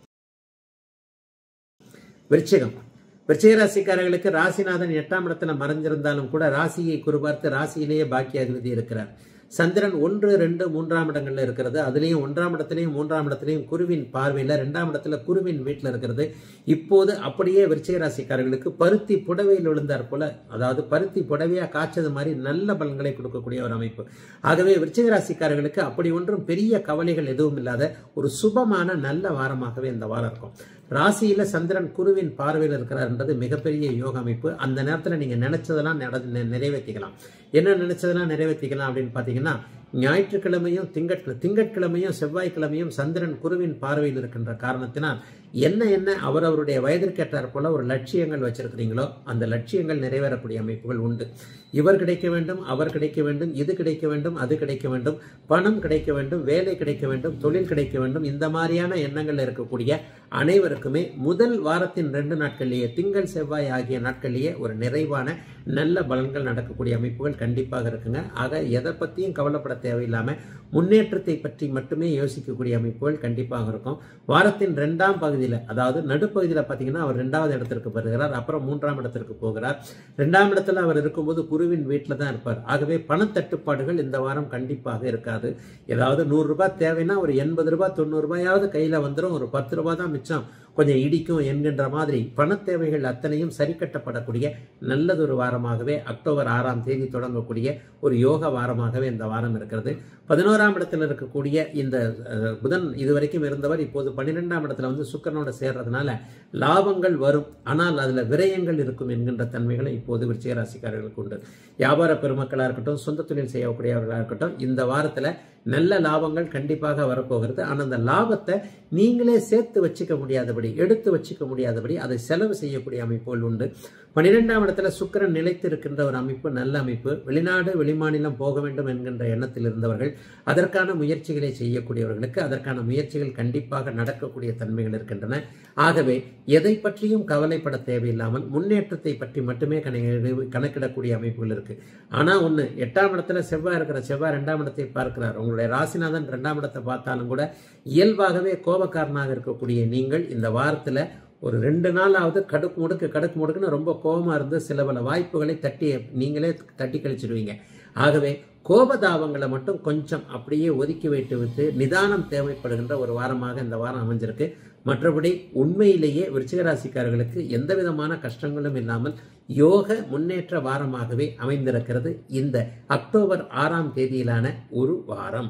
விருச்சிகம் விருச்சிக ராசிக்காரர்களுக்கு ராசிநாதன் எட்டாம் இடத்துல மறைஞ்சிருந்தாலும் கூட ராசியை குறிபார்த்து ராசியிலேயே பாக்கியாதிபதி இருக்கிறார் சந்திரன் ஒன்று ரெண்டு மூன்றாம் இடங்கள்ல இருக்கிறது அதுலேயும் ஒன்றாம் இடத்துலையும் மூன்றாம் இடத்துலையும் குருவின் பார்வையில் ரெண்டாம் இடத்துல குருவின் வீட்டில் இருக்கிறது இப்போது அப்படியே விருச்சிக ராசிக்காரர்களுக்கு பருத்தி புடவையில் விழுந்தார் போல அதாவது பருத்தி புடவையா காய்ச்சது மாதிரி நல்ல பலன்களை கொடுக்கக்கூடிய ஒரு அமைப்பு ஆகவே விருச்சிக ராசிக்காரர்களுக்கு அப்படி ஒன்றும் பெரிய கவலைகள் எதுவும் இல்லாத ஒரு சுபமான நல்ல வாரமாகவே இந்த வாரம் இருக்கும் ராசியில சந்திரன் குருவின் பார்வையில் இருக்கிறார்ன்றது மிகப்பெரிய யோக அமைப்பு அந்த நேரத்தில் நீங்க நினைச்சதெல்லாம் நட- நிறைவேற்றிக்கலாம் என்ன நினைச்சதெல்லாம் நிறைவேற்றிக்கலாம் அப்படின்னு பார்த்தீங்கன்னா ஞாயிற்றுக்கிழமையும் திங்கட்கிழமை திங்கட்கிழமையும் செவ்வாய்க்கிழமையும் சந்திரன் குருவின் பார்வையில் இருக்கின்ற காரணத்தினால் என்ன என்ன அவரவருடைய வயதிற்கேற்றார் போல ஒரு லட்சியங்கள் வச்சிருக்கிறீங்களோ அந்த லட்சியங்கள் நிறைவேறக்கூடிய அமைப்புகள் உண்டு இவர் கிடைக்க வேண்டும் அவர் கிடைக்க வேண்டும் இது கிடைக்க வேண்டும் அது கிடைக்க வேண்டும் பணம் கிடைக்க வேண்டும் வேலை கிடைக்க வேண்டும் தொழில் கிடைக்க வேண்டும் இந்த மாதிரியான எண்ணங்கள் இருக்கக்கூடிய அனைவருக்குமே முதல் வாரத்தின் ரெண்டு நாட்கள்லேயே திங்கள் செவ்வாய் ஆகிய நாட்கள்லேயே ஒரு நிறைவான நல்ல பலன்கள் நடக்கக்கூடிய அமைப்புகள் கண்டிப்பாக இருக்குங்க ஆக எதை பற்றியும் கவலைப்பட தேவையில்லாம முன்னேற்றத்தை பற்றி மட்டுமே யோசிக்கக்கூடிய அமைப்புகள் கண்டிப்பாக இருக்கும் வாரத்தின் ரெண்டாம் பகுதியில் அதாவது நடுப்பகுதியில் பார்த்தீங்கன்னா அவர் ரெண்டாவது இடத்திற்கு வருகிறார் அப்புறம் மூன்றாம் இடத்திற்கு போகிறார் ரெண்டாம் இடத்துல அவர் இருக்கும்போது குருவின் வீட்டில் தான் இருப்பார் ஆகவே பணத்தட்டுப்பாடுகள் இந்த வாரம் கண்டிப்பாக இருக்காது ஏதாவது நூறு ரூபாய் தேவைன்னா ஒரு எண்பது ரூபாய் தொண்ணூறு ரூபாயாவது கையில் வந்துடும் ஒரு பத்து ரூபாய் தான் மிச்சம் கொஞ்சம் இடிக்கும் என்கின்ற மாதிரி பணத் தேவைகள் அத்தனையும் சரி கட்டப்படக்கூடிய நல்லதொரு வாரமாகவே அக்டோபர் ஆறாம் தேதி தொடங்கக்கூடிய ஒரு யோக வாரமாகவே இந்த வாரம் இருக்கிறது பதினோராம் இடத்துல இருக்கக்கூடிய இந்த அஹ், புதன் இதுவரைக்கும் இருந்தவர் இப்போது பன்னிரெண்டாம் இடத்துல வந்து சுக்கரனோட சேர்றதுனால லாபங்கள் வரும் ஆனால் அதுல விரயங்கள் இருக்கும் என்கின்ற தன்மைகளை இப்போது விருச்சிக ராசிக்காரர்களுக்கு உண்டு வியாபார பெருமக்களா இருக்கட்டும் சொந்த தொழில் செய்யக்கூடியவர்களா இருக்கட்டும் இந்த வாரத்துல நல்ல லாபங்கள் கண்டிப்பாக வரப்போகிறது ஆனால் அந்த லாபத்தை நீங்களே சேர்த்து வச்சுக்க முடியாதபடி எடுத்து வச்சுக்க முடியாதபடி அதை செலவு செய்யக்கூடிய அமைப்புகள் உண்டு பன்னிரெண்டாம் இடத்துல சுக்கிரன் நிலைத்து இருக்கின்ற ஒரு அமைப்பு நல்ல அமைப்பு வெளிநாடு வெளிமாநிலம் போக வேண்டும் என்கின்ற எண்ணத்தில் இருந்தவர்கள் அதற்கான முயற்சிகளை செய்யக்கூடியவர்களுக்கு அதற்கான முயற்சிகள் கண்டிப்பாக நடக்கக்கூடிய தன்மைகள் இருக்கின்றன ஆகவே எதை பற்றியும் கவலைப்பட தேவையில்லாமல் முன்னேற்றத்தை பற்றி மட்டுமே கணக்கிட கணக்கிடக்கூடிய அமைப்புகள் இருக்கு ஆனா ஒண்ணு எட்டாம் இடத்துல செவ்வாய் இருக்கிற செவ்வாய் ரெண்டாம் இடத்தை பார்க்கிறார் உங்களுடைய ராசிநாதன் ரெண்டாம் இடத்தை பார்த்தாலும் கூட இயல்பாகவே கோபக்காரனாக இருக்கக்கூடிய நீங்கள் இந்த வாரத்துல ஒரு ரெண்டு நாளாவது கடுக்கு முடுக்கு கடுக்கு முடுக்குன்னு ரொம்ப கோபமா இருந்து சில பல வாய்ப்புகளை தட்டி நீங்களே தட்டி கழிச்சிடுவீங்க ஆகவே கோபதாபங்களை மட்டும் கொஞ்சம் அப்படியே ஒதுக்கி வைத்து விட்டு நிதானம் தேவைப்படுகின்ற ஒரு வாரமாக இந்த வாரம் அமைஞ்சிருக்கு மற்றபடி உண்மையிலேயே விருச்சிகராசிக்காரர்களுக்கு எந்த விதமான கஷ்டங்களும் இல்லாமல் யோக முன்னேற்ற வாரமாகவே அமைந்திருக்கிறது இந்த அக்டோபர் ஆறாம் தேதியிலான ஒரு வாரம்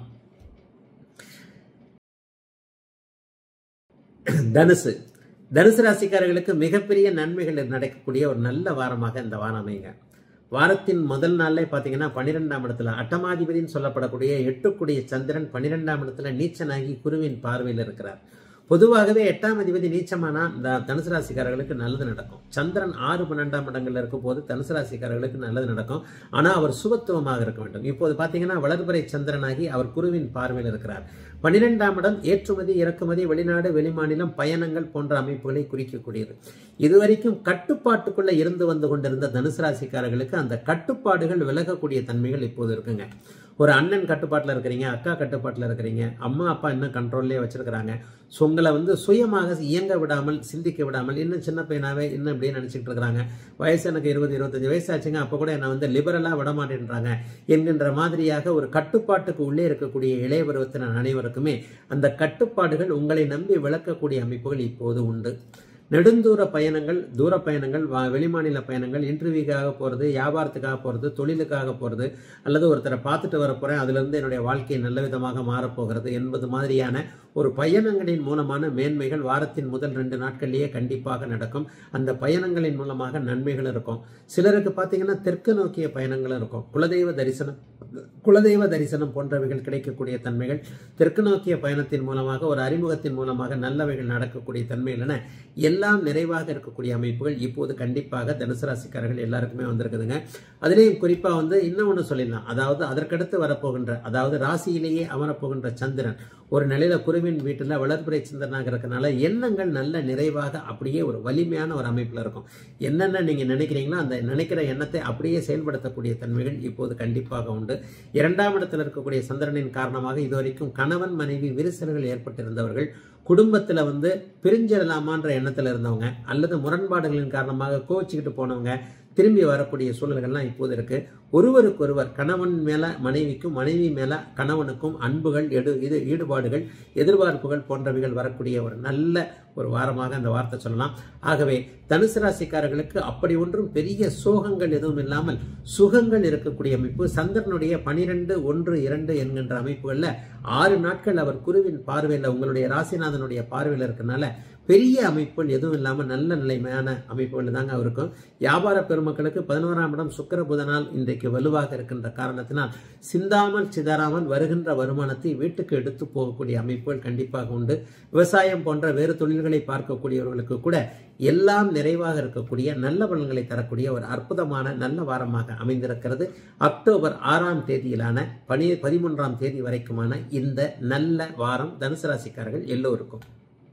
தனுசு தனுசு ராசிக்காரர்களுக்கு மிகப்பெரிய நன்மைகள் நடக்கக்கூடிய ஒரு நல்ல வாரமாக இந்த வாரம் அமைங்க வாரத்தின் முதல் நாள்ல பாத்தீங்கன்னா பன்னிரெண்டாம் இடத்துல அட்டமாதிபதினு சொல்லப்படக்கூடிய எட்டுக்குடிய சந்திரன் பன்னிரெண்டாம் இடத்துல நீச்சனாகி குருவின் பார்வையில் இருக்கிறார் பொதுவாகவே எட்டாம் அதிபதி நீச்சமானா இந்த தனுசு ராசிக்காரர்களுக்கு நல்லது நடக்கும் சந்திரன் ஆறு பன்னெண்டாம் இடங்கள்ல இருக்கும் போது தனுசு ராசிக்காரர்களுக்கு நல்லது நடக்கும் ஆனா அவர் சுபத்துவமாக இருக்க வேண்டும் இப்போது பாத்தீங்கன்னா வளர்பிறை சந்திரனாகி அவர் குருவின் பார்வையில் இருக்கிறார் பன்னிரெண்டாம் இடம் ஏற்றுமதி இறக்குமதி வெளிநாடு வெளிமாநிலம் பயணங்கள் போன்ற அமைப்புகளை குறிக்கக்கூடியது இதுவரைக்கும் கட்டுப்பாட்டுக்குள்ள இருந்து வந்து கொண்டிருந்த தனுசு ராசிக்காரர்களுக்கு அந்த கட்டுப்பாடுகள் விலகக்கூடிய தன்மைகள் இப்போது இருக்குங்க ஒரு அண்ணன் கட்டுப்பாட்டில் இருக்கிறீங்க அக்கா கட்டுப்பாட்டில் இருக்கிறீங்க அம்மா அப்பா இன்னும் கண்ட்ரோல்லே வச்சிருக்கிறாங்க ஸோ உங்களை வந்து சுயமாக இயங்க விடாமல் சிந்திக்க விடாமல் இன்னும் சின்ன பையனாவே இன்னும் இப்படியே நினச்சிட்டு இருக்கிறாங்க வயசு எனக்கு இருபது இருபத்தஞ்சு வயசு ஆச்சுங்க அப்போ கூட என்னை வந்து லிபரலாக விட மாட்டேன்றாங்க என்கின்ற மாதிரியாக ஒரு கட்டுப்பாட்டுக்கு உள்ளே இருக்கக்கூடிய இளைய பருவத்தினர் அனைவருக்குமே அந்த கட்டுப்பாடுகள் உங்களை நம்பி விளக்கக்கூடிய அமைப்புகள் இப்போது உண்டு நெடுந்தூர பயணங்கள் தூர பயணங்கள் வா- வெளிமாநில பயணங்கள் இன்டர்வியூக்காக போகிறது வியாபாரத்துக்காக போகிறது தொழிலுக்காக போகிறது அல்லது ஒருத்தரை பார்த்துட்டு வர போகிறேன் அதுலேருந்து என்னுடைய வாழ்க்கை நல்ல விதமாக மாறப்போகிறது என்பது மாதிரியான ஒரு பயணங்களின் மூலமான மேன்மைகள் வாரத்தின் முதல் ரெண்டு நாட்கள்லேயே கண்டிப்பாக நடக்கும் அந்த பயணங்களின் மூலமாக நன்மைகள் இருக்கும் சிலருக்கு பார்த்தீங்கன்னா தெற்கு நோக்கிய பயணங்களும் இருக்கும் குலதெய்வ தரிசனம் குலதெய்வ தரிசனம் போன்றவைகள் கிடைக்கக்கூடிய தன்மைகள் தெற்கு நோக்கிய பயணத்தின் மூலமாக ஒரு அறிமுகத்தின் மூலமாக நல்லவைகள் நடக்கக்கூடிய தன்மைகள் என எல்லாம் நிறைவாக இருக்கக்கூடிய அமைப்புகள் இப்போது கண்டிப்பாக தனுசு ராசிக்காரர்கள் எல்லாருக்குமே வந்திருக்குதுங்க அதுலேயும் குறிப்பாக வந்து இன்னும் ஒன்று சொல்லிடலாம் அதாவது அதற்கடுத்து வரப்போகின்ற அதாவது ராசியிலேயே அமரப்போகின்ற சந்திரன் ஒரு நிலையில குருவின் வீட்டில் வளர்பிறை சந்திரனாக இருக்கனால எண்ணங்கள் நல்ல நிறைவாக அப்படியே ஒரு வலிமையான ஒரு அமைப்பில் இருக்கும் என்னென்ன நீங்கள் நினைக்கிறீங்களோ அந்த நினைக்கிற எண்ணத்தை அப்படியே செயல்படுத்தக்கூடிய தன்மைகள் இப்போது கண்டிப்பாக உண்டு இரண்டாம் இடத்தில் இருக்கக்கூடிய சந்திரனின் காரணமாக இதுவரைக்கும் கணவன் மனைவி விரிசல்கள் ஏற்பட்டிருந்தவர்கள் குடும்பத்தில் வந்து பிரிஞ்சிடலாமான்ற எண்ணத்தில் இருந்தவங்க அல்லது முரண்பாடுகளின் காரணமாக கோச்சிக்கிட்டு போனவங்க திரும்பி வரக்கூடிய சூழல்கள்லாம் இப்போது இருக்கு ஒருவருக்கொருவர் கணவன் மேல மனைவிக்கும் மனைவி மேல கணவனுக்கும் அன்புகள் எடு இது ஈடுபாடுகள் எதிர்பார்ப்புகள் போன்றவைகள் வரக்கூடிய ஒரு நல்ல ஒரு வாரமாக அந்த வார்த்தை சொல்லலாம் ஆகவே தனுசு ராசிக்காரர்களுக்கு அப்படி ஒன்றும் பெரிய சோகங்கள் எதுவும் இல்லாமல் சுகங்கள் இருக்கக்கூடிய அமைப்பு சந்திரனுடைய பனிரெண்டு ஒன்று இரண்டு என்கின்ற அமைப்புகள்ல ஆறு நாட்கள் அவர் குருவின் பார்வையில் உங்களுடைய ராசிநாதனுடைய பார்வையில் இருக்கனால பெரிய அமைப்புகள் எதுவும் இல்லாமல் நல்ல நிலைமையான அமைப்புகள் தாங்க இருக்கும் வியாபார பெருமக்களுக்கு பதினோராம் இடம் சுக்கிர புதனால் இன்றைக்கு வலுவாக இருக்கின்ற காரணத்தினால் சிந்தாமல் சிதறாமல் வருகின்ற வருமானத்தை வீட்டுக்கு எடுத்து போகக்கூடிய அமைப்புகள் கண்டிப்பாக உண்டு விவசாயம் போன்ற வேறு தொழில்களை பார்க்கக்கூடியவர்களுக்கு கூட எல்லாம் நிறைவாக இருக்கக்கூடிய நல்ல பலன்களை தரக்கூடிய ஒரு அற்புதமான நல்ல வாரமாக அமைந்திருக்கிறது அக்டோபர் ஆறாம் தேதியிலான பனி பதிமூன்றாம் தேதி வரைக்குமான இந்த நல்ல வாரம் தனுசு ராசிக்காரர்கள் எல்லோருக்கும்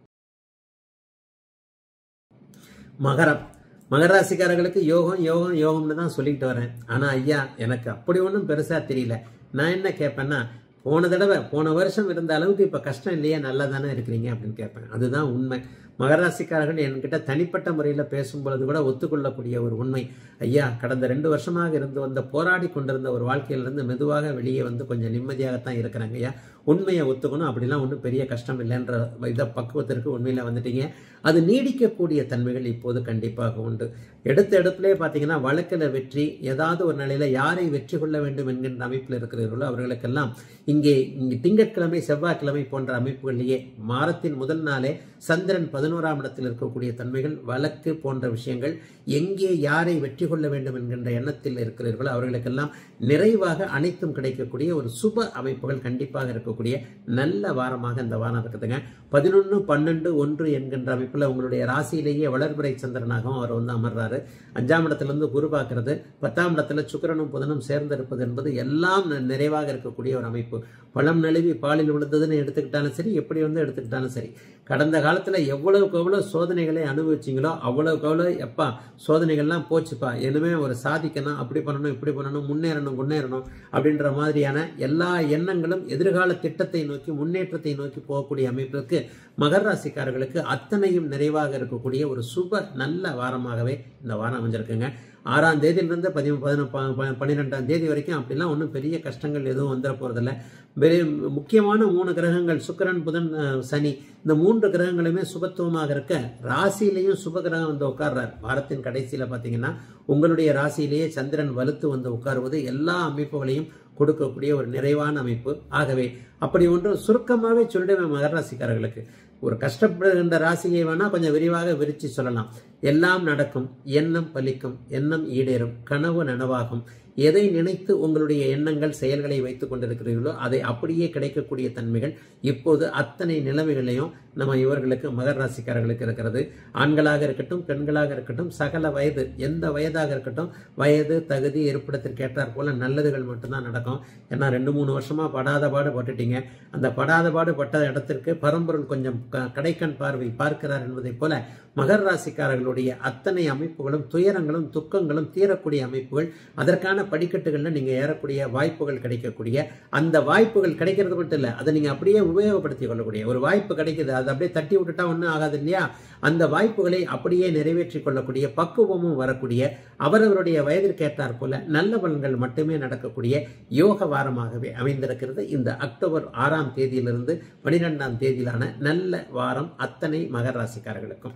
மகரம் மகர ராசிக்காரர்களுக்கு யோகம் யோகம் யோகம்னு தான் சொல்லிக்கிட்டு வரேன் ஆனால் ஐயா எனக்கு அப்படி ஒன்றும் பெருசாக தெரியல நான் என்ன கேட்பேன்னா போன தடவை போன வருஷம் இருந்த அளவுக்கு இப்போ கஷ்டம் இல்லையா நல்லா தானே இருக்கிறீங்க அப்படின்னு கேட்பேன் அதுதான் உண்மை மகராசிக்காரர்கள் என்கிட்ட தனிப்பட்ட முறையில் பேசும்பொழுது கூட ஒத்துக்கொள்ளக்கூடிய ஒரு உண்மை ஐயா கடந்த ரெண்டு வருஷமாக இருந்து வந்த போராடி கொண்டிருந்த ஒரு வாழ்க்கையிலிருந்து மெதுவாக வெளியே வந்து கொஞ்சம் நிம்மதியாகத்தான் இருக்கிறாங்க ஐயா உண்மையை ஒத்துக்கணும் அப்படிலாம் ஒன்றும் பெரிய கஷ்டம் இல்லைன்ற இதை பக்குவத்திற்கு உண்மையில் வந்துட்டீங்க அது நீடிக்கக்கூடிய தன்மைகள் இப்போது கண்டிப்பாக உண்டு எடுத்த இடத்துலேயே பார்த்தீங்கன்னா வழக்கில் வெற்றி ஏதாவது ஒரு நிலையில் யாரை வெற்றி கொள்ள வேண்டும் என்கின்ற அமைப்பில் இருக்கிறீர்களோ அவர்களுக்கெல்லாம் இங்கே இங்கே திங்கட்கிழமை செவ்வாய்க்கிழமை போன்ற அமைப்புகளிலேயே மாதத்தின் முதல் நாளே சந்திரன் பதினோராம் இடத்தில் இருக்கக்கூடிய தன்மைகள் வழக்கு போன்ற விஷயங்கள் எங்கே யாரை வெற்றி கொள்ள வேண்டும் என்கின்ற எண்ணத்தில் இருக்கிறீர்களோ அவர்களுக்கெல்லாம் நிறைவாக அனைத்தும் கிடைக்கக்கூடிய ஒரு சுப அமைப்புகள் கண்டிப்பாக இருக்கக்கூடிய நல்ல வாரமாக இந்த வாரம் இருக்குதுங்க பதினொன்று பன்னெண்டு ஒன்று என்கின்ற அமைப்பில் உங்களுடைய ராசியிலேயே வளர்பிறை சந்திரனாகவும் அவர் வந்து அமர்றாரு அஞ்சாம் இடத்திலிருந்து குரு பார்க்கிறது பத்தாம் இடத்துல சுக்கிரனும் புதனும் சேர்ந்திருப்பது என்பது எல்லாம் ந- நிறைவாக இருக்கக்கூடிய ஒரு அமைப்பு பழம் நழுவி பாலில் விழுந்ததுன்னு எடுத்துக்கிட்டாலும் சரி எப்படி வந்து எடுத்துக்கிட்டாலும் சரி கடந்த காலத்தில் எவ்வளவுக்கு எவ்வளோ சோதனைகளை அனுபவிச்சிங்களோ அவ்வளவுக்கு எவ்வளோ எப்பா சோதனைகள்லாம் போச்சுப்பா இனிமே ஒரு சாதிக்கணும் அப்படி பண்ணணும் இப்படி பண்ணணும் முன்னேறணும் முன்னேறணும் அப்படின்ற மாதிரியான எல்லா எண்ணங்களும் எதிர்கால திட்டத்தை நோக்கி முன்னேற்றத்தை நோக்கி போகக்கூடிய அமைப்பிற்கு மகர ராசிக்காரர்களுக்கு அத்தனையும் நிறைவாக இருக்கக்கூடிய ஒரு சுப நல்ல வாரமாகவே இந்த வாரம் அமைஞ்சிருக்குங்க ஆறாம் தேதியிலிருந்து பதி பதினொ ப- ப- பன்னிரெண்டாம் தேதி வரைக்கும் அப்படிலாம் ஒன்றும் பெரிய கஷ்டங்கள் எதுவும் வந்துட போகிறதில்ல பெரிய முக்கியமான மூணு கிரகங்கள் சுக்கிரன் புதன் அஹ், சனி இந்த மூன்று கிரகங்களுமே சுபத்துவமாக இருக்க ராசியிலையும் சுப கிரகம் வந்து உட்கார்றார் வாரத்தின் கடைசியில் பார்த்தீங்கன்னா உங்களுடைய ராசியிலேயே சந்திரன் வலுத்து வந்து உட்காருவது எல்லா அமைப்புகளையும் கொடுக்கக்கூடிய ஒரு நிறைவான அமைப்பு ஆகவே அப்படி ஒன்று சுருக்கமாகவே சொல்லிடுவேன் மகர ராசிக்காரர்களுக்கு ஒரு கஷ்டப்படுகின்ற ராசியை வேணா கொஞ்சம் விரிவாக விரிச்சு சொல்லலாம் எல்லாம் நடக்கும் எண்ணம் பலிக்கும் எண்ணம் ஈடேறும் கனவு நனவாகும் எதை நினைத்து உங்களுடைய எண்ணங்கள் செயல்களை வைத்துக் கொண்டிருக்கிறீர்களோ அதை அப்படியே கிடைக்கக்கூடிய தன்மைகள் இப்போது அத்தனை நிலைமைகளையும் நம்ம இவர்களுக்கு மகர ராசிக்காரர்களுக்கு இருக்கிறது ஆண்களாக இருக்கட்டும் பெண்களாக இருக்கட்டும் சகல வயது எந்த வயதாக இருக்கட்டும் வயது தகுதி இருப்பிடத்திற்கு ஏற்றாற் போல நல்லதுகள் மட்டும்தான் நடக்கும் ஏன்னா ரெண்டு மூணு வருஷமா படாத பாடு பட்டுட்டீங்க அந்த படாத பாடு பட்ட இடத்திற்கு பரம்பொருள் கொஞ்சம் க- கடைக்கண் பார்வை பார்க்கிறார் என்பதைப் போல மகர ராசிக்காரர்களுடைய அத்தனை அமைப்புகளும் துயரங்களும் துக்கங்களும் தீரக்கூடிய அமைப்புகள் அதற்கான படிக்கட்டுகளில் நீங்க ஏறக்கூடிய வாய்ப்புகள் கிடைக்கக்கூடிய அந்த வாய்ப்புகள் கிடைக்கிறது மட்டும் இல்லை அதை நீங்க அப்படியே உபயோகப்படுத்திக் கொள்ளக்கூடிய ஒரு வாய்ப்பு கிடைக்குது அதை அப்படியே தட்டி விட்டுட்டா ஒன்றும் ஆகாது இல்லையா அந்த வாய்ப்புகளை அப்படியே நிறைவேற்றிக் கொள்ளக்கூடிய பக்குவமும் வரக்கூடிய அவரவருடைய வயதிற்கு ஏற்றாற் போல நல்ல பலன்கள் மட்டுமே நடக்கக்கூடிய யோக வாரமாகவே அமைந்திருக்கிறது இந்த அக்டோபர் ஆறாம் தேதியிலிருந்து பனிரெண்டாம் தேதியிலான நல்ல வாரம் அத்தனை மகர ராசிக்காரர்களுக்கும்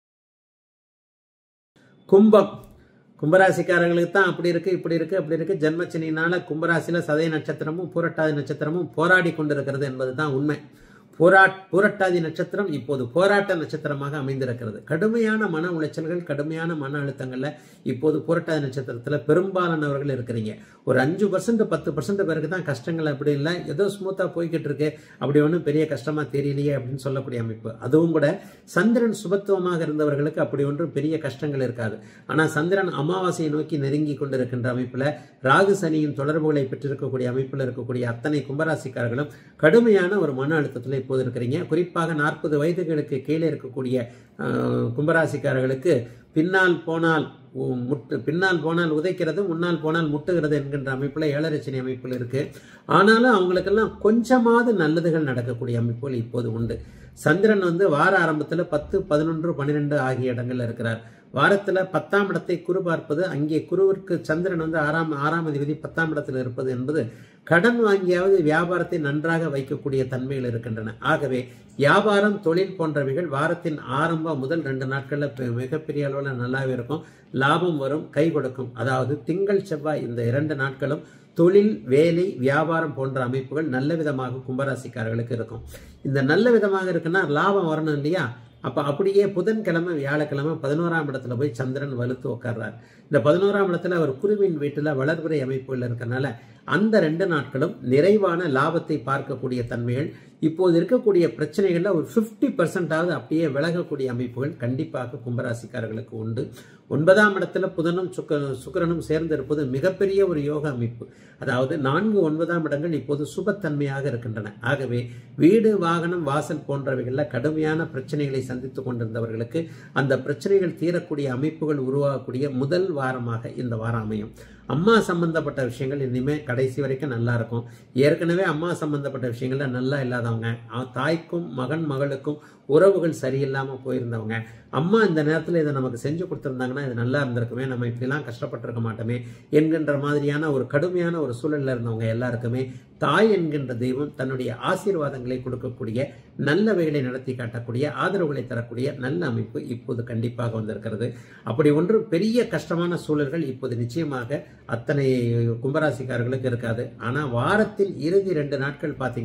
கும்பம் கும்பராசிக்காரங்களுக்கு தான் அப்படி இருக்கு இப்படி இருக்கு அப்படி இருக்கு ஜென்மச்சனினால கும்பராசியில சதய நட்சத்திரமும் பூரட்டாதி நட்சத்திரமும் போராடி கொண்டிருக்கிறது என்பதுதான் உண்மை போரா பூரட்டாதி நட்சத்திரம் இப்போது போராட்ட நட்சத்திரமாக அமைந்திருக்கிறது கடுமையான மன உளைச்சல்கள் கடுமையான மன அழுத்தங்கள்ல இப்போது பூரட்டாதி நட்சத்திரத்துல பெரும்பாலானவர்கள் இருக்கிறீங்க ஒரு அஞ்சு பர்சன்ட் பத்து பர்சன்ட் பேருக்கு தான் கஷ்டங்கள் அப்படி இல்லை ஏதோ ஸ்மூத்தா போய்கிட்டு இருக்கு அப்படி ஒன்றும் பெரிய கஷ்டமா தெரியலையே அப்படின்னு சொல்லக்கூடிய அமைப்பு அதுவும் கூட சந்திரன் சுபத்துவமாக இருந்தவர்களுக்கு அப்படி ஒன்றும் பெரிய கஷ்டங்கள் இருக்காது ஆனா சந்திரன் அமாவாசையை நோக்கி நெருங்கி கொண்டிருக்கின்ற அமைப்புல ராகு சனியின் தொடர்புகளை பெற்றிருக்கக்கூடிய அமைப்பில் இருக்கக்கூடிய அத்தனை கும்பராசிக்காரர்களும் கடுமையான ஒரு மன அழுத்தத்தில் இப்போது இருக்கிறீங்க குறிப்பாக நாற்பது வயதுகளுக்கு கீழே இருக்கக்கூடிய அஹ், கும்பராசிக்காரர்களுக்கு பின்னால் போனால் உ- முட்டு பின்னால் போனால் உதைக்கிறது முன்னால் போனால் முட்டுகிறது என்கின்ற அமைப்பில் ஏழரச்சனை அமைப்பில் இருக்கு ஆனாலும் அவங்களுக்கெல்லாம் கொஞ்சமாவது நல்லதுகள் நடக்கக்கூடிய அமைப்புகள் இப்போது உண்டு சந்திரன் வந்து வார ஆரம்பத்தில் பத்து பதினொன்று பன்னிரெண்டு ஆகிய இடங்கள்ல இருக்கிறார் வாரத்துல பத்தாம் இடத்தை குரு பார்ப்பது அங்கே குருவிற்கு சந்திரன் வந்து ஆறாம் ஆறாம் அதிபதி பத்தாம் இடத்தில் இருப்பது என்பது கடன் வாங்கியாவது வியாபாரத்தை நன்றாக வைக்கக்கூடிய தன்மைகள் இருக்கின்றன ஆகவே வியாபாரம் தொழில் போன்றவைகள் வாரத்தின் ஆரம்ப முதல் ரெண்டு நாட்கள்ல பெ- மிகப்பெரிய அளவில் நல்லாவே இருக்கும் லாபம் வரும் கை கொடுக்கும் அதாவது திங்கள் செவ்வாய் இந்த இரண்டு நாட்களும் தொழில் வேலை வியாபாரம் போன்ற அமைப்புகள் நல்ல விதமாக கும்பராசிக்காரர்களுக்கு இருக்கும் இந்த நல்ல விதமாக இருக்குன்னா லாபம் வரணும் இல்லையா அப்ப அப்படியே புதன்கிழமை வியாழக்கிழமை பதினோராம் இடத்துல போய் சந்திரன் வலுத்து உட்கார்றார் இந்த பதினோராம் இடத்துல அவர் குருவின் வீட்டுல வளர்பிறை அமைப்புகள் இருக்கறனால அந்த ரெண்டு நாட்களும் நிறைவான லாபத்தை பார்க்கக்கூடிய தன்மைகள் இப்போது இருக்கக்கூடிய பிரச்சனைகள்ல ஒரு 50% பர்சன்டாவது அப்படியே விலகக்கூடிய அமைப்புகள் கண்டிப்பாக கும்பராசிக்காரர்களுக்கு உண்டு ஒன்பதாம் இடத்துல புதனும் சுக்க சுக்கிரனும் சேர்ந்து இருப்பது மிகப்பெரிய ஒரு யோக அமைப்பு அதாவது நான்கு ஒன்பதாம் இடங்கள் இப்போது சுபத்தன்மையாக இருக்கின்றன ஆகவே வீடு வாகனம் வாசல் போன்றவைகள்ல கடுமையான பிரச்சனைகளை சந்தித்துக் கொண்டிருந்தவர்களுக்கு அந்த பிரச்சனைகள் தீரக்கூடிய அமைப்புகள் உருவாகக்கூடிய முதல் வாரமாக இந்த வாரம் அமையும் அம்மா சம்பந்தப்பட்ட விஷயங்கள் இனிமே கடைசி வரைக்கும் நல்லா இருக்கும் ஏற்கனவே அம்மா சம்பந்தப்பட்ட விஷயங்கள்ல நல்லா இல்லாதவங்க அஹ் தாய்க்கும் மகன் மகளுக்கும் உறவுகள் சரியில்லாம போயிருந்தவங்க அம்மா இந்த நேரத்தில் இதை நமக்கு செஞ்சு கொடுத்துருந்தாங்கன்னா இது நல்லா இருந்திருக்குமே நம்ம இப்படிலாம் கஷ்டப்பட்டிருக்க மாட்டோமே என்கின்ற மாதிரியான ஒரு கடுமையான ஒரு சூழல்ல இருந்தவங்க எல்லாருக்குமே தாய் என்கின்ற தெய்வம் தன்னுடைய ஆசீர்வாதங்களை கொடுக்கக்கூடிய நல்லவைகளை நடத்தி காட்டக்கூடிய ஆதரவுகளை தரக்கூடிய நல்ல அமைப்பு இப்போது கண்டிப்பாக வந்திருக்கிறது அப்படி ஒன்று பெரிய கஷ்டமான சூழல்கள் இப்போது நிச்சயமாக அத்தனை கும்பராசிக்காரர்களுக்கு இருக்காது ஆனா வாரத்தில் இறுதி ரெண்டு நாட்கள் பார்த்தீங்கன்னா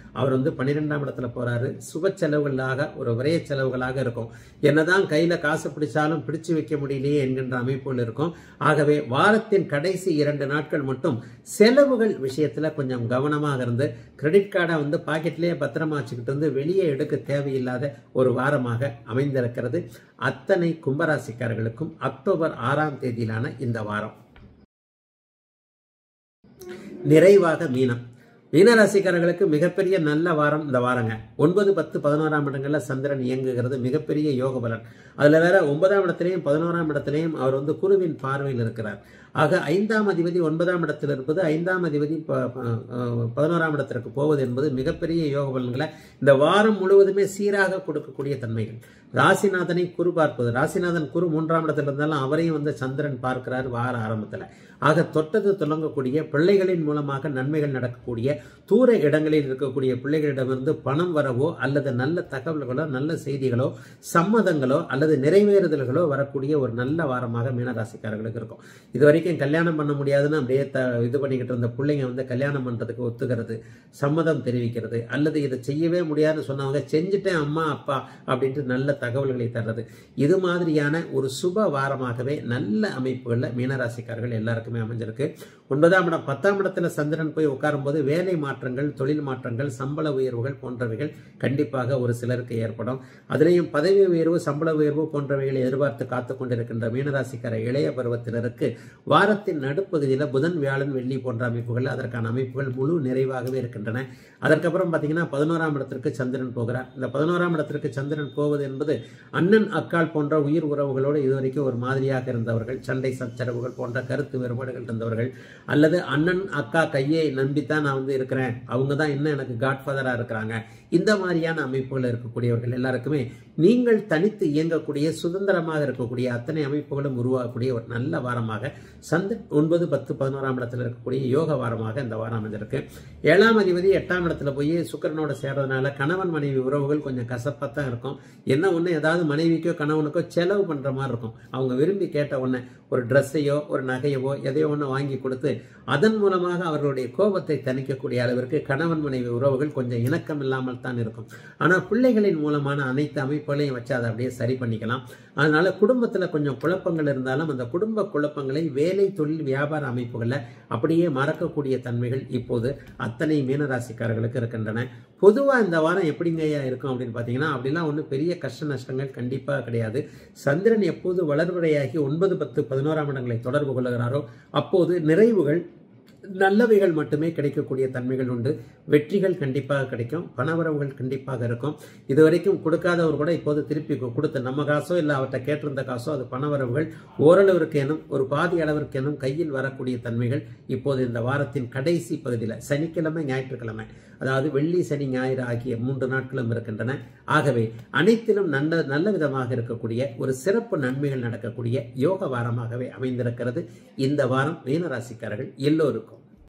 அவர் வந்து பன்னிரெண்டாம் இடத்துல போறாரு சுப செலவுகளாக ஒரு விரைய செலவுகளாக இருக்கும் என்னதான் கையில காசு பிடிச்சாலும் பிடிச்சு வைக்க முடியலையே என்கின்ற அமைப்புகள் இருக்கும் ஆகவே வாரத்தின் கடைசி இரண்டு நாட்கள் மட்டும் செலவுகள் விஷயத்துல கொஞ்சம் கவனமாக இருந்து கிரெடிட் கார்டை வந்து பாக்கெட்லயே பத்திரமா வச்சுக்கிட்டு வந்து வெளியே எடுக்க தேவையில்லாத ஒரு வாரமாக அமைந்திருக்கிறது அத்தனை கும்பராசிக்காரர்களுக்கும் அக்டோபர் ஆறாம் தேதியிலான இந்த வாரம் நிறைவாக மீனம் மீனராசிக்காரர்களுக்கு மிகப்பெரிய நல்ல வாரம் இந்த வாரங்க ஒன்பது பத்து பதினோராம் இடங்கள்ல சந்திரன் இயங்குகிறது மிகப்பெரிய யோக பலன் அதுல வேற ஒன்பதாம் இடத்திலையும் பதினோராம் இடத்திலையும் அவர் வந்து குருவின் பார்வையில் இருக்கிறார் ஆக ஐந்தாம் அதிபதி ஒன்பதாம் இடத்தில் இருப்பது ஐந்தாம் அதிபதி ப- ப- அஹ் பதினோராம் இடத்திற்கு போவது என்பது மிகப்பெரிய யோக பலன்களை இந்த வாரம் முழுவதுமே சீராக கொடுக்கக்கூடிய தன்மைகள் ராசிநாதனை குரு பார்ப்பது ராசிநாதன் குரு மூன்றாம் இடத்துல இருந்தாலும் அவரையும் வந்து சந்திரன் பார்க்கிறார் வார ஆரம்பத்துல ஆக தொட்டது தொடங்கக்கூடிய பிள்ளைகளின் மூலமாக நன்மைகள் நடக்கக்கூடிய தூர இடங்களில் இருக்கக்கூடிய பிள்ளைகளிடமிருந்து பணம் வரவோ அல்லது நல்ல தகவல்களோ நல்ல செய்திகளோ சம்மதங்களோ அல்லது நிறைவேறுதல்களோ வரக்கூடிய ஒரு நல்ல வாரமாக மீனராசிக்காரர்களுக்கு இருக்கும் இது வரைக்கும் கல்யாணம் பண்ண முடியாதுன்னு அப்படியே த இது பண்ணிக்கிட்டு இருந்த பிள்ளைங்க வந்து கல்யாணம் பண்றதுக்கு ஒத்துக்கிறது சம்மதம் தெரிவிக்கிறது அல்லது இதை செய்யவே முடியாதுன்னு சொன்னவங்க செஞ்சுட்டேன் அம்மா அப்பா அப்படின்ட்டு நல்ல தகவல்களை தர்றது இது மாதிரியான ஒரு சுப வாரமாகவே நல்ல அமைப்புகளில் மீனராசிக்காரர்கள் எல்லாருக்குமே அமைஞ்சிருக்கு ஒன்பதாம் இடம் பத்தாம் இடத்துல சந்திரன் போய் உட்காரும்போது வேலை மாற்றங்கள் தொழில் மாற்றங்கள் சம்பள உயர்வுகள் போன்றவைகள் கண்டிப்பாக ஒரு சிலருக்கு ஏற்படும் அதுலேயும் பதவி உயர்வு சம்பள உயர்வு போன்றவைகளை எதிர்பார்த்து காத்து கொண்டிருக்கின்ற மீனராசிக்கார இளைய பருவத்தினருக்கு வாரத்தின் நடுப்பகுதியில் புதன் வியாழன் வெள்ளி போன்ற அமைப்புகள் அதற்கான அமைப்புகள் முழு நிறைவாகவே இருக்கின்றன அதற்கப்புறம் பார்த்தீங்கன்னா பதினோராம் இடத்திற்கு சந்திரன் போகிறார் இந்த பதினோராம் இடத்திற்கு சந்திரன் போவது என்பது அண்ணன் அக்கால் போன்ற உயிர் உறவுகளோடு இதுவரைக்கும் ஒரு மாதிரியாக இருந்தவர்கள் சண்டை சச்சரவுகள் போன்ற கருத்து வேறுபாடுகள் இருந்தவர்கள் அல்லது அண்ணன் அக்கா கையை நம்பித்தான் நான் வந்து இருக்கிறேன் அவங்க தான் இன்னும் எனக்கு காட்ஃபாதராக இருக்கிறாங்க இந்த மாதிரியான அமைப்புகள் இருக்கக்கூடியவர்கள் எல்லாருக்குமே நீங்கள் தனித்து இயங்கக்கூடிய சுதந்திரமாக இருக்கக்கூடிய அத்தனை அமைப்புகளும் உருவாகக்கூடிய ஒரு நல்ல வாரமாக சந்த ஒன்பது பத்து பதினோராம் இடத்துல இருக்கக்கூடிய யோக வாரமாக இந்த வாரம் அமைஞ்சிருக்கு ஏழாம் அதிபதி எட்டாம் இடத்துல போய் சுக்கிரனோட சேர்றதுனால கணவன் மனைவி உறவுகள் கொஞ்சம் கசப்பாக தான் இருக்கும் என்ன ஒன்று ஏதாவது மனைவிக்கோ கணவனுக்கோ செலவு பண்ணுற மாதிரி இருக்கும் அவங்க விரும்பி கேட்ட உடனே ஒரு ட்ரெஸ்ஸையோ ஒரு நகையவோ எதையோ ஒன்று வாங்கி கொடுத்து அதன் மூலமாக அவர்களுடைய கோபத்தை தணிக்கக்கூடிய அளவிற்கு கணவன் மனைவி உறவுகள் கொஞ்சம் இணக்கம் இல்லாமல் தான் இருக்கும் ஆனால் பிள்ளைகளின் மூலமான அனைத்து அமைப்புகளையும் வச்சு அதை அப்படியே சரி பண்ணிக்கலாம் அதனால குடும்பத்தில் கொஞ்சம் குழப்பங்கள் இருந்தாலும் அந்த குடும்ப குழப்பங்களை வேலை தொழில் வியாபார அமைப்புகளில் அப்படியே மறக்கக்கூடிய தன்மைகள் இப்போது அத்தனை மீனராசிக்காரர்களுக்கு இருக்கின்றன பொதுவாக இந்த வாரம் எப்படிங்கய்யா இருக்கும் அப்படின்னு பார்த்தீங்கன்னா அப்படிலாம் ஒன்றும் பெரிய கஷ்ட நஷ்டங்கள் கண்டிப்பாக கிடையாது சந்திரன் எப்போது வளர்வரையாகி ஒன்பது பத்து பதினோராம் இடங்களை தொடர்பு கொள்ளுகிறாரோ அப்போது நிறைவுகள் நல்லவைகள் மட்டுமே கிடைக்கக்கூடிய தன்மைகள் உண்டு வெற்றிகள் கண்டிப்பாக கிடைக்கும் பணவரவுகள் கண்டிப்பாக இருக்கும் இதுவரைக்கும் கொடுக்காதவர் கூட இப்போது திருப்பி கு- கொடுத்த நம்ம காசோ இல்லை அவர்கிட்ட கேட்டிருந்த காசோ அது பணவரவுகள் ஓரளவிற்கு எனும் ஒரு பாதி அளவிற்கு எனும் கையில் வரக்கூடிய தன்மைகள் இப்போது இந்த வாரத்தின் கடைசி பகுதியில் சனிக்கிழமை ஞாயிற்றுக்கிழமை அதாவது வெள்ளி சனி ஞாயிறு ஆகிய மூன்று நாட்களும் இருக்கின்றன ஆகவே அனைத்திலும் நல்ல நல்ல விதமாக இருக்கக்கூடிய ஒரு சிறப்பு நன்மைகள் நடக்கக்கூடிய யோக வாரமாகவே அமைந்திருக்கிறது இந்த வாரம் மீனராசிக்காரர்கள் எல்லோருக்கும்